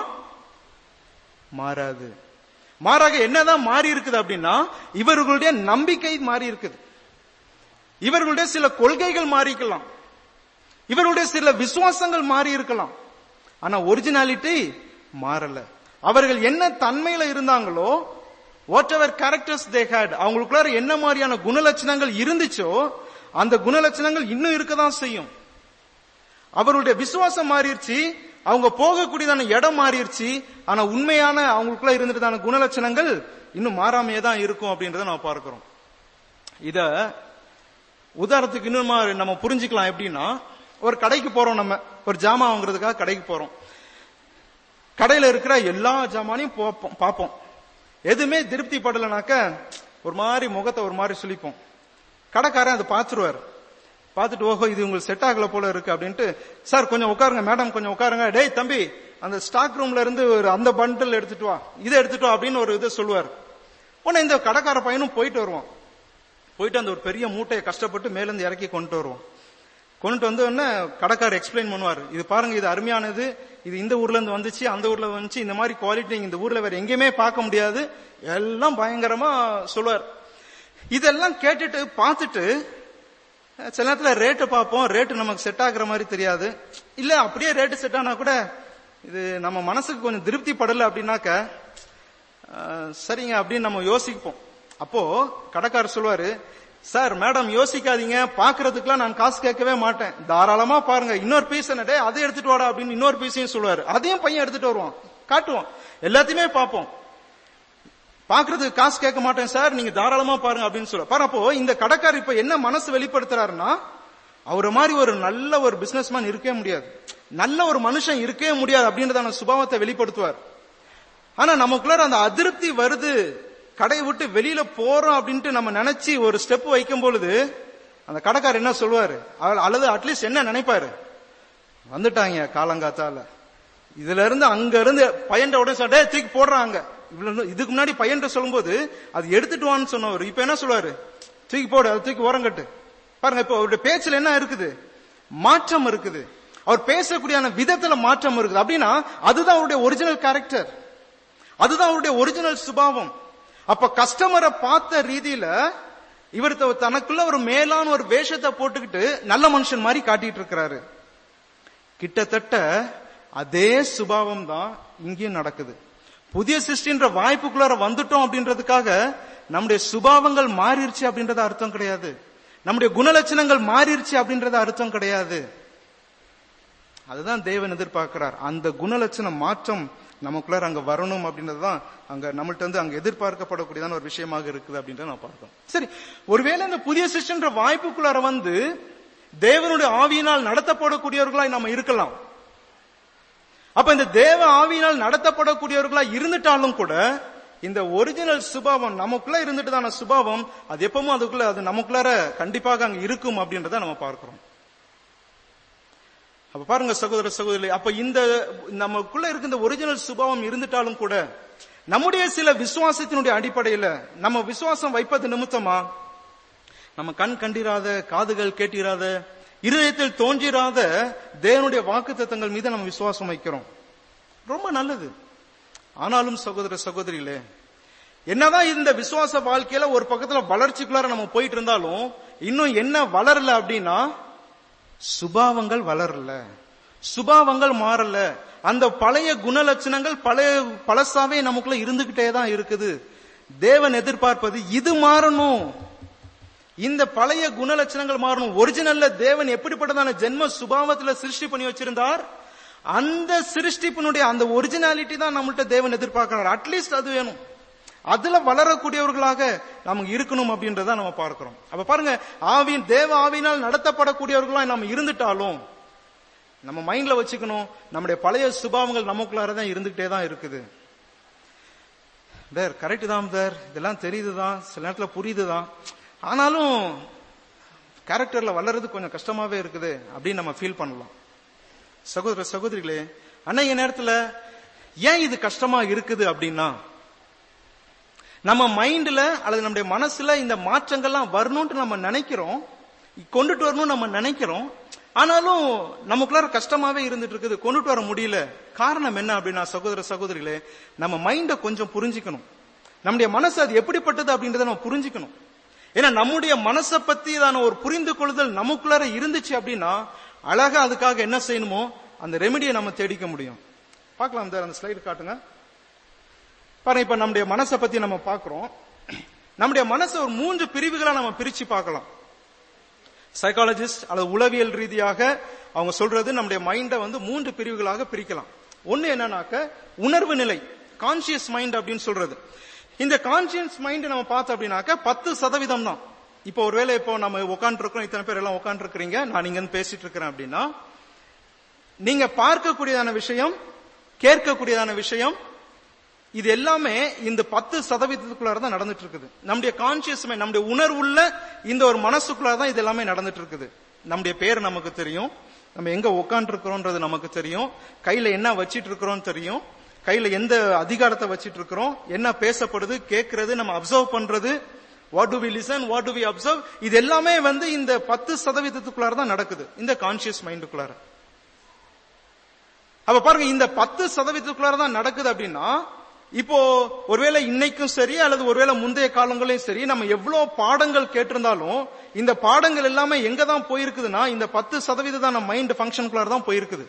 மாறாது மாறாக என்னதான் மாறி இருக்குது அப்படின்னா இவர்களுடைய நம்பிக்கை மாறி இருக்குது இவர்களுடைய சில கொள்கைகள் மாறிக்கலாம் இவருடைய சில விசுவாசங்கள் மாறி இருக்கலாம் ஆனா ஒரிஜினாலிட்டி மாறல அவர்கள் என்ன தன்மையில இருந்தாங்களோ whatever characters they had அவங்களுக்குள்ளார என்ன மாதிரியான குணலட்சணங்கள் இருந்துச்சோ அந்த குணலட்சணங்கள் இன்னும் இருக்கதான் செய்யும் அவருடைய விசுவாசம் மாறிடுச்சு அவங்க போகக்கூடியதான இடம் மாறிடுச்சு ஆனா உண்மையான அவங்களுக்குள்ள இருந்துட்டதான குணலட்சணங்கள் இன்னும் மாறாமையே தான் இருக்கும் அப்படின்றத நம்ம பார்க்கிறோம் இத உதாரணத்துக்கு இன்னும் நம்ம புரிஞ்சுக்கலாம் எப்படின்னா ஒரு கடைக்கு போறோம் நம்ம ஒரு ஜாமான் வாங்குறதுக்காக கடைக்கு போறோம் கடையில இருக்கிற எல்லா ஜாமானையும் பார்ப்போம் எதுவுமே திருப்தி படலைனாக்க ஒரு மாதிரி முகத்தை ஒரு மாதிரி சுழிப்போம் கடைக்காரன் அதை பார்த்துருவாரு பார்த்துட்டு ஓஹோ இது உங்களுக்கு செட் ஆகல போல இருக்கு அப்படின்ட்டு சார் கொஞ்சம் உட்காருங்க மேடம் கொஞ்சம் உட்காருங்க டேய் தம்பி அந்த ஸ்டாக் ரூம்ல இருந்து ஒரு அந்த பண்டில் எடுத்துட்டு வா இதை எடுத்துட்டு வா அப்படின்னு ஒரு இதை சொல்லுவார் உடனே இந்த கடைக்கார பையனும் போயிட்டு வருவான் போயிட்டு அந்த ஒரு பெரிய மூட்டையை கஷ்டப்பட்டு மேலேருந்து இறக்கி கொண்டு வருவான் கொண்டு வந்து உடனே கடைக்காரர் எக்ஸ்பிளைன் பண்ணுவார் இது பாருங்க இது அருமையானது இது இந்த ஊர்ல இருந்து வந்துச்சு அந்த ஊர்ல வந்துச்சு இந்த மாதிரி குவாலிட்டி இந்த ஊர்ல வேற எங்கேயுமே பார்க்க முடியாது எல்லாம் பயங்கரமா சொல்லுவார் இதெல்லாம் கேட்டுட்டு பார்த்துட்டு சில நேரத்துல ரேட்டு பார்ப்போம் ரேட்டு நமக்கு செட் ஆகுற மாதிரி தெரியாது இல்ல அப்படியே ரேட்டு செட் ஆனா கூட இது நம்ம மனசுக்கு கொஞ்சம் திருப்தி படல அப்படின்னாக்க சரிங்க அப்படின்னு நம்ம யோசிப்போம் அப்போ கடைக்காரர் சொல்லுவாரு சார் மேடம் யோசிக்காதீங்க பாக்குறதுக்குலாம் நான் காசு கேட்கவே மாட்டேன் தாராளமா பாருங்க இன்னொரு பீஸ் என்னடே அதை எடுத்துட்டு வாடா அப்படின்னு இன்னொரு பீஸையும் சொல்லுவாரு அதையும் பையன் எடுத்துட்டு வருவான் காட்டுவான் எல்லாத்தையுமே பார்ப்போம் பாக்குறதுக்கு காசு கேட்க மாட்டேன் சார் நீங்க தாராளமா பாருங்க அப்படின்னு சொல்ல பாரு அப்போ இந்த கடைக்காரர் இப்ப என்ன மனசு வெளிப்படுத்துறாருன்னா அவரை மாதிரி ஒரு நல்ல ஒரு பிசினஸ் மேன் இருக்கவே முடியாது நல்ல ஒரு மனுஷன் இருக்கவே முடியாது அப்படின்றதான சுபாவத்தை வெளிப்படுத்துவார் ஆனா நமக்குள்ள அந்த அதிருப்தி வருது கடையை விட்டு வெளியில போறோம் அப்படின்ட்டு நம்ம நினைச்சு ஒரு ஸ்டெப் வைக்கும் பொழுது அந்த கடைக்காரர் என்ன சொல்லுவாரு அல்லது அட்லீஸ்ட் என்ன நினைப்பாரு வந்துட்டாங்க காலங்காத்தால இதுல இருந்து அங்க இருந்து பையன் உடனே சொல்ல தூக்கி போடுறாங்க இவ்வளவு இதுக்கு முன்னாடி பையன் சொல்லும்போது அது எடுத்துட்டு வான்னு சொன்னவர் இப்ப என்ன சொல்லுவாரு தூக்கி போடு அதை தூக்கி ஓரங்கட்டு பாருங்க இப்ப அவருடைய பேச்சுல என்ன இருக்குது மாற்றம் இருக்குது அவர் பேசக்கூடிய விதத்துல மாற்றம் இருக்குது அப்படின்னா அதுதான் அவருடைய ஒரிஜினல் கேரக்டர் அதுதான் அவருடைய ஒரிஜினல் சுபாவம் அப்ப கஸ்டமரை பார்த்த ரீதியில இவர் தனக்குள்ள ஒரு மேலான ஒரு வேஷத்தை போட்டுக்கிட்டு நல்ல மனுஷன் மாதிரி காட்டிட்டு இருக்கிறாரு கிட்டத்தட்ட அதே சுபாவம் தான் இங்கேயும் நடக்குது புதிய சிருஷ்டின்ற வாய்ப்புக்குள்ளார வந்துட்டோம் அப்படின்றதுக்காக நம்முடைய சுபாவங்கள் மாறிடுச்சு அப்படின்றத அர்த்தம் கிடையாது நம்முடைய குணலட்சணங்கள் மாறிடுச்சு அப்படின்றத அர்த்தம் கிடையாது அதுதான் தேவன் எதிர்பார்க்கிறார் அந்த குணலட்சண மாற்றம் நமக்குள்ளார அங்க வரணும் அப்படின்றதுதான் அங்க நம்மள்ட்ட இருந்து அங்க எதிர்பார்க்கப்படக்கூடியதான ஒரு விஷயமாக இருக்குது அப்படின்றத நான் பார்க்கிறோம் சரி ஒருவேளை இந்த புதிய சிஸ்டன்ற வாய்ப்புக்குள்ளார வந்து தேவனுடைய ஆவியினால் நடத்தப்படக்கூடியவர்களாய் நம்ம இருக்கலாம் அப்ப இந்த தேவ ஆவியினால் நடத்தப்படக்கூடியவர்களா இருந்துட்டாலும் கூட இந்த ஒரிஜினல் சுபாவம் நமக்குள்ள இருந்துட்டுதான சுபாவம் அது எப்பவும் அதுக்குள்ள அது நமக்குள்ளார கண்டிப்பாக அங்க இருக்கும் அப்படின்றத நம்ம பார்க்கிறோம் அப்ப பாருங்க சகோதர சகோதரி அப்ப இந்த நமக்குள்ள இருக்க இந்த ஒரிஜினல் சுபாவம் இருந்துட்டாலும் கூட நம்முடைய சில விசுவாசத்தினுடைய அடிப்படையில நம்ம விசுவாசம் வைப்பது நிமித்தமா நம்ம கண் கண்டிராத காதுகள் கேட்டிராத இருதயத்தில் தோன்றிராத தேவனுடைய வாக்கு தத்தங்கள் மீது நம்ம விசுவாசம் வைக்கிறோம் ரொம்ப நல்லது ஆனாலும் சகோதர சகோதரிகளே என்னதான் இந்த விசுவாச வாழ்க்கையில ஒரு பக்கத்துல வளர்ச்சிக்குள்ளார நம்ம போயிட்டு இருந்தாலும் இன்னும் என்ன வளரல அப்படின்னா சுபாவங்கள் வளரல சுபாவங்கள் மாறல அந்த பழைய குணலட்சணங்கள் பழைய பழசாவே நமக்குள்ள இருந்துகிட்டே தான் இருக்குது தேவன் எதிர்பார்ப்பது இது மாறணும் இந்த பழைய குணலட்சணங்கள் மாறணும் ஒரிஜினல்ல தேவன் எப்படிப்பட்டதான ஜென்ம சுபாவத்துல சிருஷ்டி பண்ணி வச்சிருந்தார் அந்த சிருஷ்டிப்பினுடைய அந்த ஒரிஜினாலிட்டி தான் நம்மள்ட்ட தேவன் எதிர்பார்க்கிறார் அட்லீஸ்ட் அது வேணும் அதுல வளரக்கூடியவர்களாக நமக்கு இருக்கணும் அப்படின்றத நம்ம பார்க்கிறோம் அப்ப பாருங்க ஆவியின் தேவ ஆவியினால் நடத்தப்படக்கூடியவர்களா நம்ம இருந்துட்டாலும் நம்ம மைண்ட்ல வச்சுக்கணும் நம்முடைய பழைய சுபாவங்கள் நமக்குள்ளார தான் இருந்துகிட்டே தான் இருக்குது தேர் கரெக்ட் தான் தேர் இதெல்லாம் தெரியுது தான் சில நேரத்துல புரியுது தான் ஆனாலும் கேரக்டர்ல வளர்றது கொஞ்சம் கஷ்டமாவே இருக்குது அப்படின்னு நம்ம ஃபீல் பண்ணலாம் சகோதர சகோதரிகளே அன்னைய நேரத்துல ஏன் இது கஷ்டமா இருக்குது அப்படின்னா நம்ம மைண்ட்ல அல்லது நம்முடைய மனசுல இந்த மாற்றங்கள்லாம் வரணும்னு நம்ம நினைக்கிறோம் கொண்டுட்டு வரணும்னு நம்ம நினைக்கிறோம் ஆனாலும் நமக்குள்ளார கஷ்டமாவே இருந்துட்டு இருக்குது கொண்டுட்டு வர முடியல காரணம் என்ன அப்படின்னா சகோதர சகோதரிகளே நம்ம மைண்ட கொஞ்சம் புரிஞ்சுக்கணும் நம்முடைய மனசு அது எப்படிப்பட்டது அப்படின்றத நம்ம புரிஞ்சுக்கணும் ஏன்னா நம்முடைய மனசை பத்திதான ஒரு புரிந்து கொள்ளுதல் நமக்குள்ளார இருந்துச்சு அப்படின்னா அழகா அதுக்காக என்ன செய்யணுமோ அந்த ரெமெடியை நம்ம தேடிக்க முடியும் பார்க்கலாம் சார் அந்த ஸ்லைடு காட்டுங்க பாருங்க இப்ப நம்முடைய மனசை பத்தி நம்ம பார்க்கிறோம் நம்முடைய மனசை ஒரு மூன்று பிரிவுகளா நம்ம பிரிச்சு பார்க்கலாம் சைக்காலஜிஸ்ட் அல்லது உளவியல் ரீதியாக அவங்க சொல்றது நம்முடைய மைண்டை வந்து மூன்று பிரிவுகளாக பிரிக்கலாம் ஒன்னு என்னன்னாக்க உணர்வு நிலை கான்சியஸ் மைண்ட் அப்படின்னு சொல்றது இந்த கான்சியஸ் மைண்ட் நம்ம பார்த்தோம் அப்படின்னாக்க பத்து சதவீதம் தான் இப்போ ஒருவேளை இப்போ நம்ம உட்காந்து இருக்கோம் இத்தனை பேர் எல்லாம் உட்காந்து இருக்கிறீங்க நான் இங்க இருந்து பேசிட்டு இருக்கிறேன் அப்படின்னா நீங்க பார்க்கக்கூடியதான விஷயம் கேட்கக்கூடியதான விஷயம் இது எல்லாமே இந்த பத்து சதவீதத்துக்குள்ளார தான் நடந்துட்டு இருக்குது நம்முடைய கான்சியஸ் மைண்ட் நம்முடைய உணர்வுள்ள இந்த ஒரு மனசுக்குள்ளார தான் இது எல்லாமே நடந்துட்டு இருக்குது நம்முடைய பேர் நமக்கு தெரியும் நம்ம எங்க உட்காந்து இருக்கிறோம்ன்றது நமக்கு தெரியும் கையில என்ன வச்சிட்டு இருக்கிறோம் தெரியும் கையில எந்த அதிகாரத்தை வச்சிட்டு இருக்கிறோம் என்ன பேசப்படுது கேட்கறது நம்ம அப்சர்வ் பண்றது what do we listen what do we observe இது எல்லாமே வந்து இந்த பத்து சதவீதத்துக்குள்ளார தான் நடக்குது இந்த கான்சியஸ் மைண்டுக்குள்ளார அப்ப பாருங்க இந்த பத்து சதவீதத்துக்குள்ளார தான் நடக்குது அப்படின்னா இப்போ ஒருவேளை இன்னைக்கும் சரி அல்லது ஒருவேளை முந்தைய காலங்களையும் சரி நம்ம எவ்வளவு பாடங்கள் கேட்டிருந்தாலும் இந்த பாடங்கள் எல்லாமே எங்க தான் போயிருக்குதுன்னா இந்த பத்து சதவீதம் தான் நம்ம மைண்ட் ஃபங்க்ஷனுக்குள்ளார தான் போயிருக்குது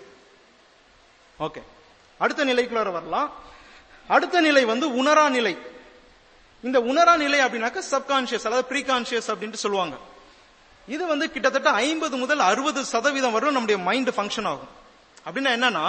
ஓகே அடுத்த நிலைக்குள்ளார வரலாம் அடுத்த நிலை வந்து உணரா நிலை இந்த உணரா நிலை அப்படின்னாக்க சப்கான்சியஸ் அதாவது ப்ரீகான்சியஸ் அப்படின்ட்டு சொல்லுவாங்க இது வந்து கிட்டத்தட்ட ஐம்பது முதல் அறுபது சதவீதம் வரை நம்முடைய மைண்ட் ஃபங்க்ஷன் ஆகும் அப்படின்னா என்னன்னா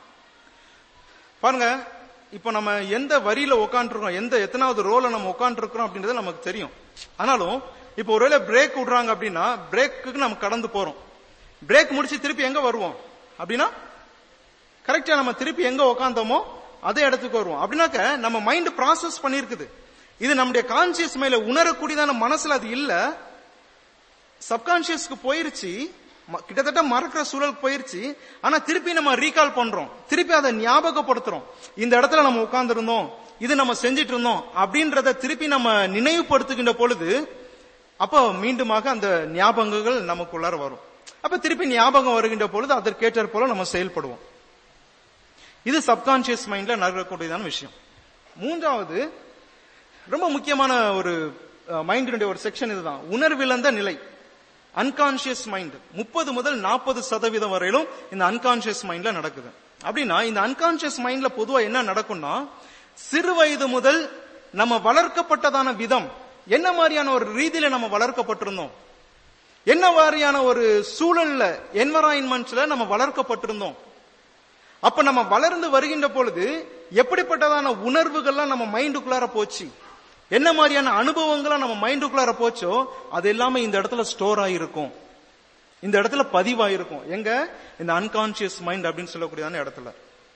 பாருங்க இப்போ நம்ம எந்த வரியில உட்காந்துருக்கோம் எந்த எத்தனாவது ரோல நம்ம உட்காந்துருக்கிறோம் அப்படின்றது நமக்கு தெரியும் ஆனாலும் இப்போ ஒருவேளை பிரேக் விடுறாங்க அப்படின்னா பிரேக்குக்கு நம்ம கடந்து போறோம் பிரேக் முடிச்சு திருப்பி எங்க வருவோம் அப்படின்னா கரெக்டா நம்ம திருப்பி எங்க உட்காந்தோமோ அதே இடத்துக்கு வருவோம் அப்படின்னாக்க நம்ம மைண்ட் ப்ராசஸ் பண்ணிருக்குது இது நம்முடைய கான்சியஸ் மேல உணரக்கூடியதான மனசுல அது இல்ல சப்கான்சியஸ்க்கு போயிருச்சு ம- கிட்டத்தட்ட மறக்கிற சூழலுக்கு போயிருச்சு ஆனா திருப்பி நம்ம ரீகால் பண்றோம் திருப்பி அதை ஞாபகப்படுத்துறோம் இந்த இடத்துல நம்ம உட்கார்ந்து இருந்தோம் இது நம்ம செஞ்சிட்டு இருந்தோம் அப்படின்றத திருப்பி நம்ம நினைவுபடுத்துகின்ற பொழுது அப்போ மீண்டுமாக அந்த ஞாபகங்கள் நமக்குள்ளார வரும் அப்ப திருப்பி ஞாபகம் வருகின்ற பொழுது அதற்கேற்ற போல நம்ம செயல்படுவோம் இது சப்கான்சியஸ் மைண்ட்ல நடக்கக்கூடியதான விஷயம் மூன்றாவது ரொம்ப முக்கியமான ஒரு மைண்டினுடைய ஒரு செக்ஷன் இதுதான் உணர்விழந்த நிலை அன்கான்சியஸ் மைண்ட் முப்பது முதல் நாற்பது சதவீதம் வரையிலும் இந்த அன்கான்சியஸ் மைண்ட்ல நடக்குது அப்படின்னா இந்த அன்கான்சியஸ் மைண்ட்ல பொதுவா என்ன நடக்கும்னா சிறு வயது முதல் நம்ம வளர்க்கப்பட்டதான விதம் என்ன மாதிரியான ஒரு ரீதியில நம்ம வளர்க்கப்பட்டிருந்தோம் என்ன மாதிரியான ஒரு சூழல்ல என்வரான்மெண்ட்ஸ்ல நம்ம வளர்க்கப்பட்டிருந்தோம் அப்ப நம்ம வளர்ந்து வருகின்ற பொழுது எப்படிப்பட்டதான உணர்வுகள்லாம் நம்ம மைண்டுக்குள்ளார போச்சு என்ன மாதிரியான அனுபவங்கள்லாம் நம்ம மைண்டுக்குள்ளார போச்சோ அது எல்லாமே இந்த இடத்துல ஸ்டோர் ஆயிருக்கும் இந்த இடத்துல பதிவாயிருக்கும் எங்க இந்த அன்கான்சியஸ் மைண்ட் அப்படின்னு சொல்லக்கூடியதான இடத்துல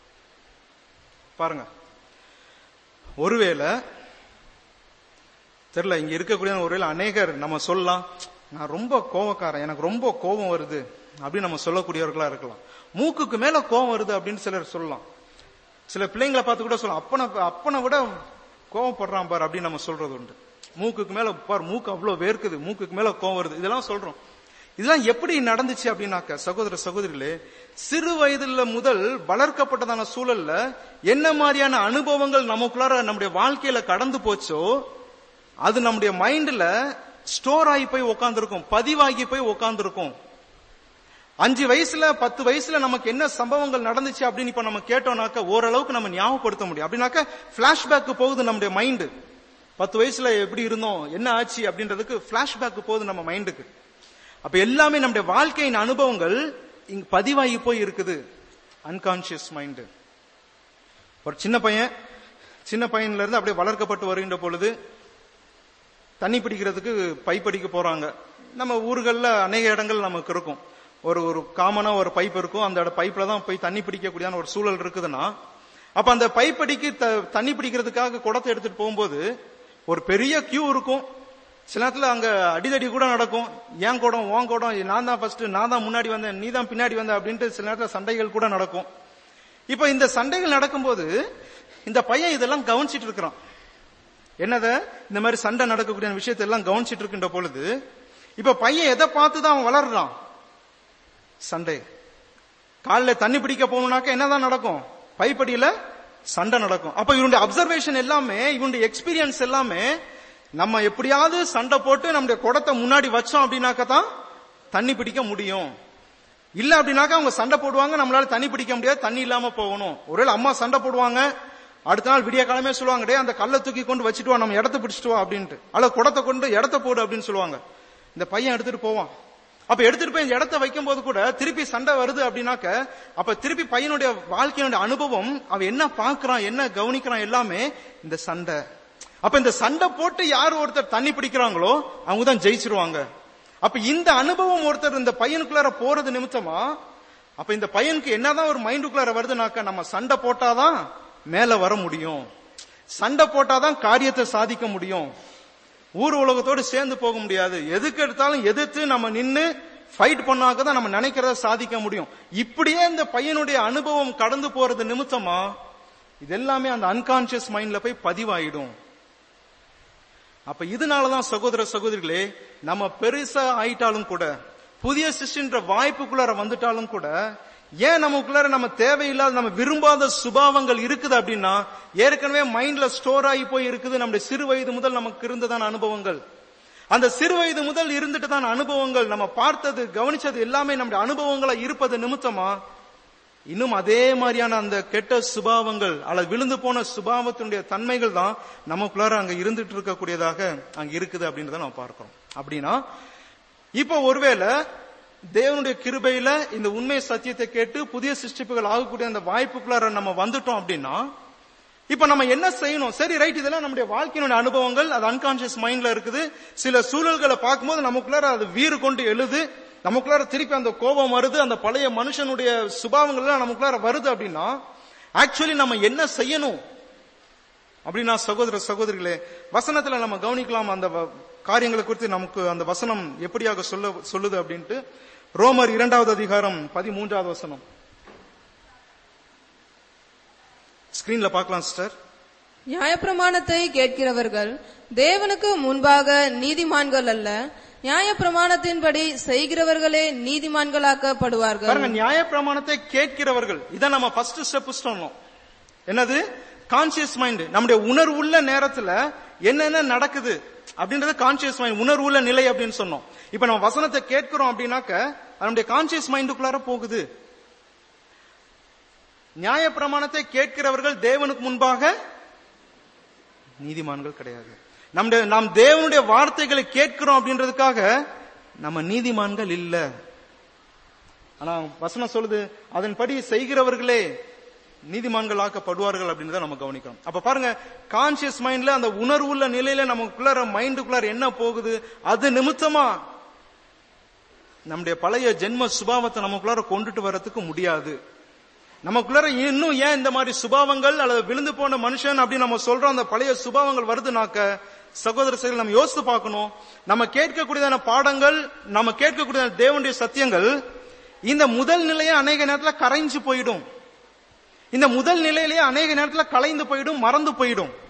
பாருங்க ஒருவேளை தெரியல இங்க இருக்கக்கூடிய ஒருவேளை அநேகர் நம்ம சொல்லலாம் நான் ரொம்ப கோவக்காரன் எனக்கு ரொம்ப கோபம் வருது அப்படின்னு நம்ம சொல்லக்கூடியவர்களா இருக்கலாம் மூக்குக்கு மேல கோபம் வருது அப்படின்னு சிலர் சொல்லலாம் சில பிள்ளைங்களை பார்த்து கூட சொல்லலாம் அப்பனை அப்பனை விட கோவப்படுறான் பார் அப்படின்னு நம்ம சொல்றது உண்டு மூக்குக்கு மேல பார் மூக்கு அவ்வளவு வேர்க்குது மூக்குக்கு மேல கோவம் வருது இதெல்லாம் சொல்றோம் இதெல்லாம் எப்படி நடந்துச்சு அப்படின்னாக்க சகோதர சகோதரிகளே சிறு வயதுல முதல் வளர்க்கப்பட்டதான சூழல்ல என்ன மாதிரியான அனுபவங்கள் நமக்குள்ளார நம்முடைய வாழ்க்கையில கடந்து போச்சோ அது நம்முடைய மைண்ட்ல ஸ்டோர் ஆகி போய் உட்காந்துருக்கும் பதிவாகி போய் உட்காந்துருக்கும் அஞ்சு வயசுல பத்து வயசுல நமக்கு என்ன சம்பவங்கள் நடந்துச்சு அப்படின்னு இப்ப நம்ம கேட்டோம்னாக்க ஓரளவுக்கு நம்ம ஞாபகப்படுத்த முடியும் அப்படின்னாக்க பிளாஷ்பேக் போகுது நம்முடைய மைண்டு பத்து வயசுல எப்படி இருந்தோம் என்ன ஆச்சு அப்படின்றதுக்கு பிளாஷ்பேக் போகுது நம்ம மைண்டுக்கு அப்ப எல்லாமே நம்முடைய வாழ்க்கையின் அனுபவங்கள் இங்க பதிவாகி போய் இருக்குது அன்கான்சியஸ் மைண்டு ஒரு சின்ன பையன் சின்ன பையன்ல இருந்து அப்படியே வளர்க்கப்பட்டு வருகின்ற பொழுது தண்ணி பிடிக்கிறதுக்கு பைப் அடிக்க போறாங்க நம்ம ஊர்கள்ல அநேக இடங்கள் நமக்கு இருக்கும் ஒரு ஒரு காமனா ஒரு பைப் இருக்கும் அந்த பைப்ல தான் போய் தண்ணி பிடிக்கக்கூடியான ஒரு சூழல் இருக்குதுன்னா அப்ப அந்த பைப் அடிக்கு த- தண்ணி பிடிக்கிறதுக்காக குடத்தை எடுத்துட்டு போகும்போது ஒரு பெரிய கியூ இருக்கும் சில நேரத்துல அங்க அடிதடி கூட நடக்கும் ஏன் குடம் உன் குடம் நான் தான் ஃபர்ஸ்ட் நான் தான் முன்னாடி வந்தேன் நீ தான் பின்னாடி வந்த அப்படின்ட்டு சில நேரத்துல சண்டைகள் கூட நடக்கும் இப்ப இந்த சண்டைகள் நடக்கும்போது இந்த பையன் இதெல்லாம் கவனிச்சிட்டு இருக்கிறான் என்னத இந்த மாதிரி சண்டை நடக்கக்கூடிய விஷயத்தை எல்லாம் கவனிச்சிட்டு இருக்கின்ற பொழுது இப்ப பையன் எதை பார்த்து தான் அவன் வளர்றான் சண்டை காலில் தண்ணி பிடிக்க போகணும்னாக்க என்னதான் நடக்கும் பைப்படியில சண்டை நடக்கும் அப்ப இவனுடைய அப்சர்வேஷன் எல்லாமே இவனுடைய எக்ஸ்பீரியன்ஸ் எல்லாமே நம்ம எப்படியாவது சண்டை போட்டு நம்முடைய குடத்தை முன்னாடி வச்சோம் அப்படின்னாக்க தான் தண்ணி பிடிக்க முடியும் இல்ல அப்படின்னாக்கா அவங்க சண்டை போடுவாங்க நம்மளால தண்ணி பிடிக்க முடியாது தண்ணி இல்லாம போகணும் ஒருவேளை அம்மா சண்டை போடுவாங்க அடுத்த நாள் விடிய காலமே சொல்லுவாங்க டேய் அந்த கல்லை தூக்கி கொண்டு வச்சுட்டு வா நம்ம இடத்த பிடிச்சிட்டு வா அப்படின்ட்டு அல்ல குடத்தை கொண்டு இடத்த போடு அப்படின்னு சொல்லுவாங்க இந்த பையன் எடுத்துட்டு போவான் அப்ப எடுத்துட்டு போய் இந்த இடத்த வைக்கும் போது கூட திருப்பி சண்டை வருது அப்படின்னாக்க அப்ப திருப்பி பையனுடைய வாழ்க்கையினுடைய அனுபவம் அவன் என்ன பாக்குறான் என்ன கவனிக்கிறான் எல்லாமே இந்த சண்டை அப்ப இந்த சண்டை போட்டு யார் ஒருத்தர் தண்ணி பிடிக்கிறாங்களோ அவங்க தான் ஜெயிச்சிருவாங்க அப்ப இந்த அனுபவம் ஒருத்தர் இந்த பையனுக்குள்ளார போறது நிமித்தமா அப்ப இந்த பையனுக்கு என்னதான் ஒரு மைண்டுக்குள்ளார வருதுனாக்க நம்ம சண்டை போட்டாதான் மேல வர முடியும் சண்டை போட்டாதான் காரியத்தை சாதிக்க முடியும் ஊர் உலகத்தோடு சேர்ந்து போக முடியாது எதுக்கு எடுத்தாலும் எதிர்த்து நம்ம நின்னு ஃபைட் பண்ணாக்க தான் நம்ம நினைக்கிறத சாதிக்க முடியும் இப்படியே இந்த பையனுடைய அனுபவம் கடந்து போறது நிமித்தமா இது எல்லாமே அந்த அன்கான்சியஸ் மைண்ட்ல போய் பதிவாயிடும் அப்ப இதனாலதான் சகோதர சகோதரிகளே நம்ம பெருசா ஆயிட்டாலும் கூட புதிய சிஷ்டின்ற வாய்ப்புக்குள்ளார வந்துட்டாலும் கூட ஏன் நமக்குள்ளார நம்ம தேவையில்லாத நம்ம விரும்பாத சுபாவங்கள் இருக்குது அப்படின்னா ஏற்கனவே மைண்ட்ல ஸ்டோர் ஆகி போய் இருக்குது நம்முடைய சிறு வயது முதல் நமக்கு இருந்ததான அனுபவங்கள் அந்த சிறு வயது முதல் இருந்துட்டு தான் அனுபவங்கள் நம்ம பார்த்தது கவனிச்சது எல்லாமே நம்முடைய அனுபவங்களா இருப்பது நிமித்தமா இன்னும் அதே மாதிரியான அந்த கெட்ட சுபாவங்கள் அல்லது விழுந்து போன சுபாவத்தினுடைய தன்மைகள் தான் நமக்குள்ளார அங்க இருந்துட்டு இருக்கக்கூடியதாக அங்க இருக்குது அப்படின்றத நம்ம பார்க்கிறோம் அப்படின்னா இப்போ ஒருவேளை தேவனுடைய கிருபையில இந்த உண்மை சத்தியத்தை கேட்டு புதிய சிருஷ்டிப்புகள் ஆகக்கூடிய அந்த வாய்ப்புக்குள்ளார நம்ம வந்துட்டோம் அப்படின்னா இப்ப நம்ம என்ன செய்யணும் சரி ரைட் இதெல்லாம் நம்முடைய வாழ்க்கையினுடைய அனுபவங்கள் அது அன்கான்சியஸ் மைண்ட்ல இருக்குது சில சூழல்களை பார்க்கும்போது நமக்குள்ளார அது வீறு கொண்டு எழுது நமக்குள்ளார திருப்பி அந்த கோபம் வருது அந்த பழைய மனுஷனுடைய சுபாவங்கள் எல்லாம் நமக்குள்ளார வருது அப்படின்னா ஆக்சுவலி நம்ம என்ன செய்யணும் அப்படின்னா சகோதர சகோதரிகளே வசனத்துல நம்ம கவனிக்கலாம் அந்த வ- காரியங்களை குறித்து நமக்கு அந்த வசனம் எப்படியாக சொல்ல சொல்லுது அப்படின்ட்டு ரோமர் இரண்டாவது அதிகாரம் பதிமூன்றாவது வசனம் ஸ்கிரீன்ல பார்க்கலாம் சிஸ்டர் நியாயப்பிரமாணத்தை கேட்கிறவர்கள் தேவனுக்கு முன்பாக நீதிமான்கள் அல்ல நியாயப்பிரமாணத்தின்படி செய்கிறவர்களே நீதிமான்களாக்கப்படுவார்கள் பாருங்க நியாய பிரமாணத்தை கேட்கிறவர்கள் இதை நம்ம ஃபர்ஸ்ட் ஸ்டெப் சொன்னோம் என்னது கான்சியஸ் மைண்ட் நம்முடைய உணர்வுள்ள நேரத்துல என்னென்ன நடக்குது அப்படின்றது கான்சியஸ் மைண்ட் உணர்வுள்ள நிலை அப்படின்னு சொன்னோம் இப்ப நம்ம வசனத்தை கேட்கிறோம் அப்படின்னாக்க அது நம்முடைய கான்சியஸ் மைண்டுக்குள்ளார போகுது நியாய பிரமாணத்தை கேட்கிறவர்கள் தேவனுக்கு முன்பாக நீதிமான்கள் கிடையாது நம்முடைய நாம் தேவனுடைய வார்த்தைகளை கேட்கிறோம் அப்படின்றதுக்காக நம்ம நீதிமான்கள் இல்ல ஆனா வசனம் சொல்லுது அதன்படி செய்கிறவர்களே நீதிமான்கள் ஆக்கப்படுவார்கள் அப்படின்றத நம்ம கவனிக்கிறோம் அப்ப பாருங்க கான்சியஸ் மைண்ட்ல அந்த உணர்வுள்ள நிலையில நமக்குள்ளார மைண்டுக்குள்ளார என்ன போகுது அது நிமித்தமா நம்முடைய பழைய ஜென்ம சுபாவத்தை நமக்குள்ளார கொண்டுட்டு வர்றதுக்கு முடியாது நமக்குள்ளார இன்னும் ஏன் இந்த மாதிரி சுபாவங்கள் அல்லது விழுந்து போன மனுஷன் அப்படின்னு நம்ம சொல்றோம் அந்த பழைய சுபாவங்கள் வருதுனாக்க சகோதர சகோதரி நம்ம யோசித்து பார்க்கணும் நம்ம கேட்கக்கூடியதான பாடங்கள் நம்ம கேட்கக்கூடியதான தேவனுடைய சத்தியங்கள் இந்த முதல் நிலையை அநேக நேரத்துல கரைஞ்சு போயிடும் இந்த முதல் நிலையிலேயே அநேக நேரத்துல கலைந்து போயிடும் மறந்து போயிடும்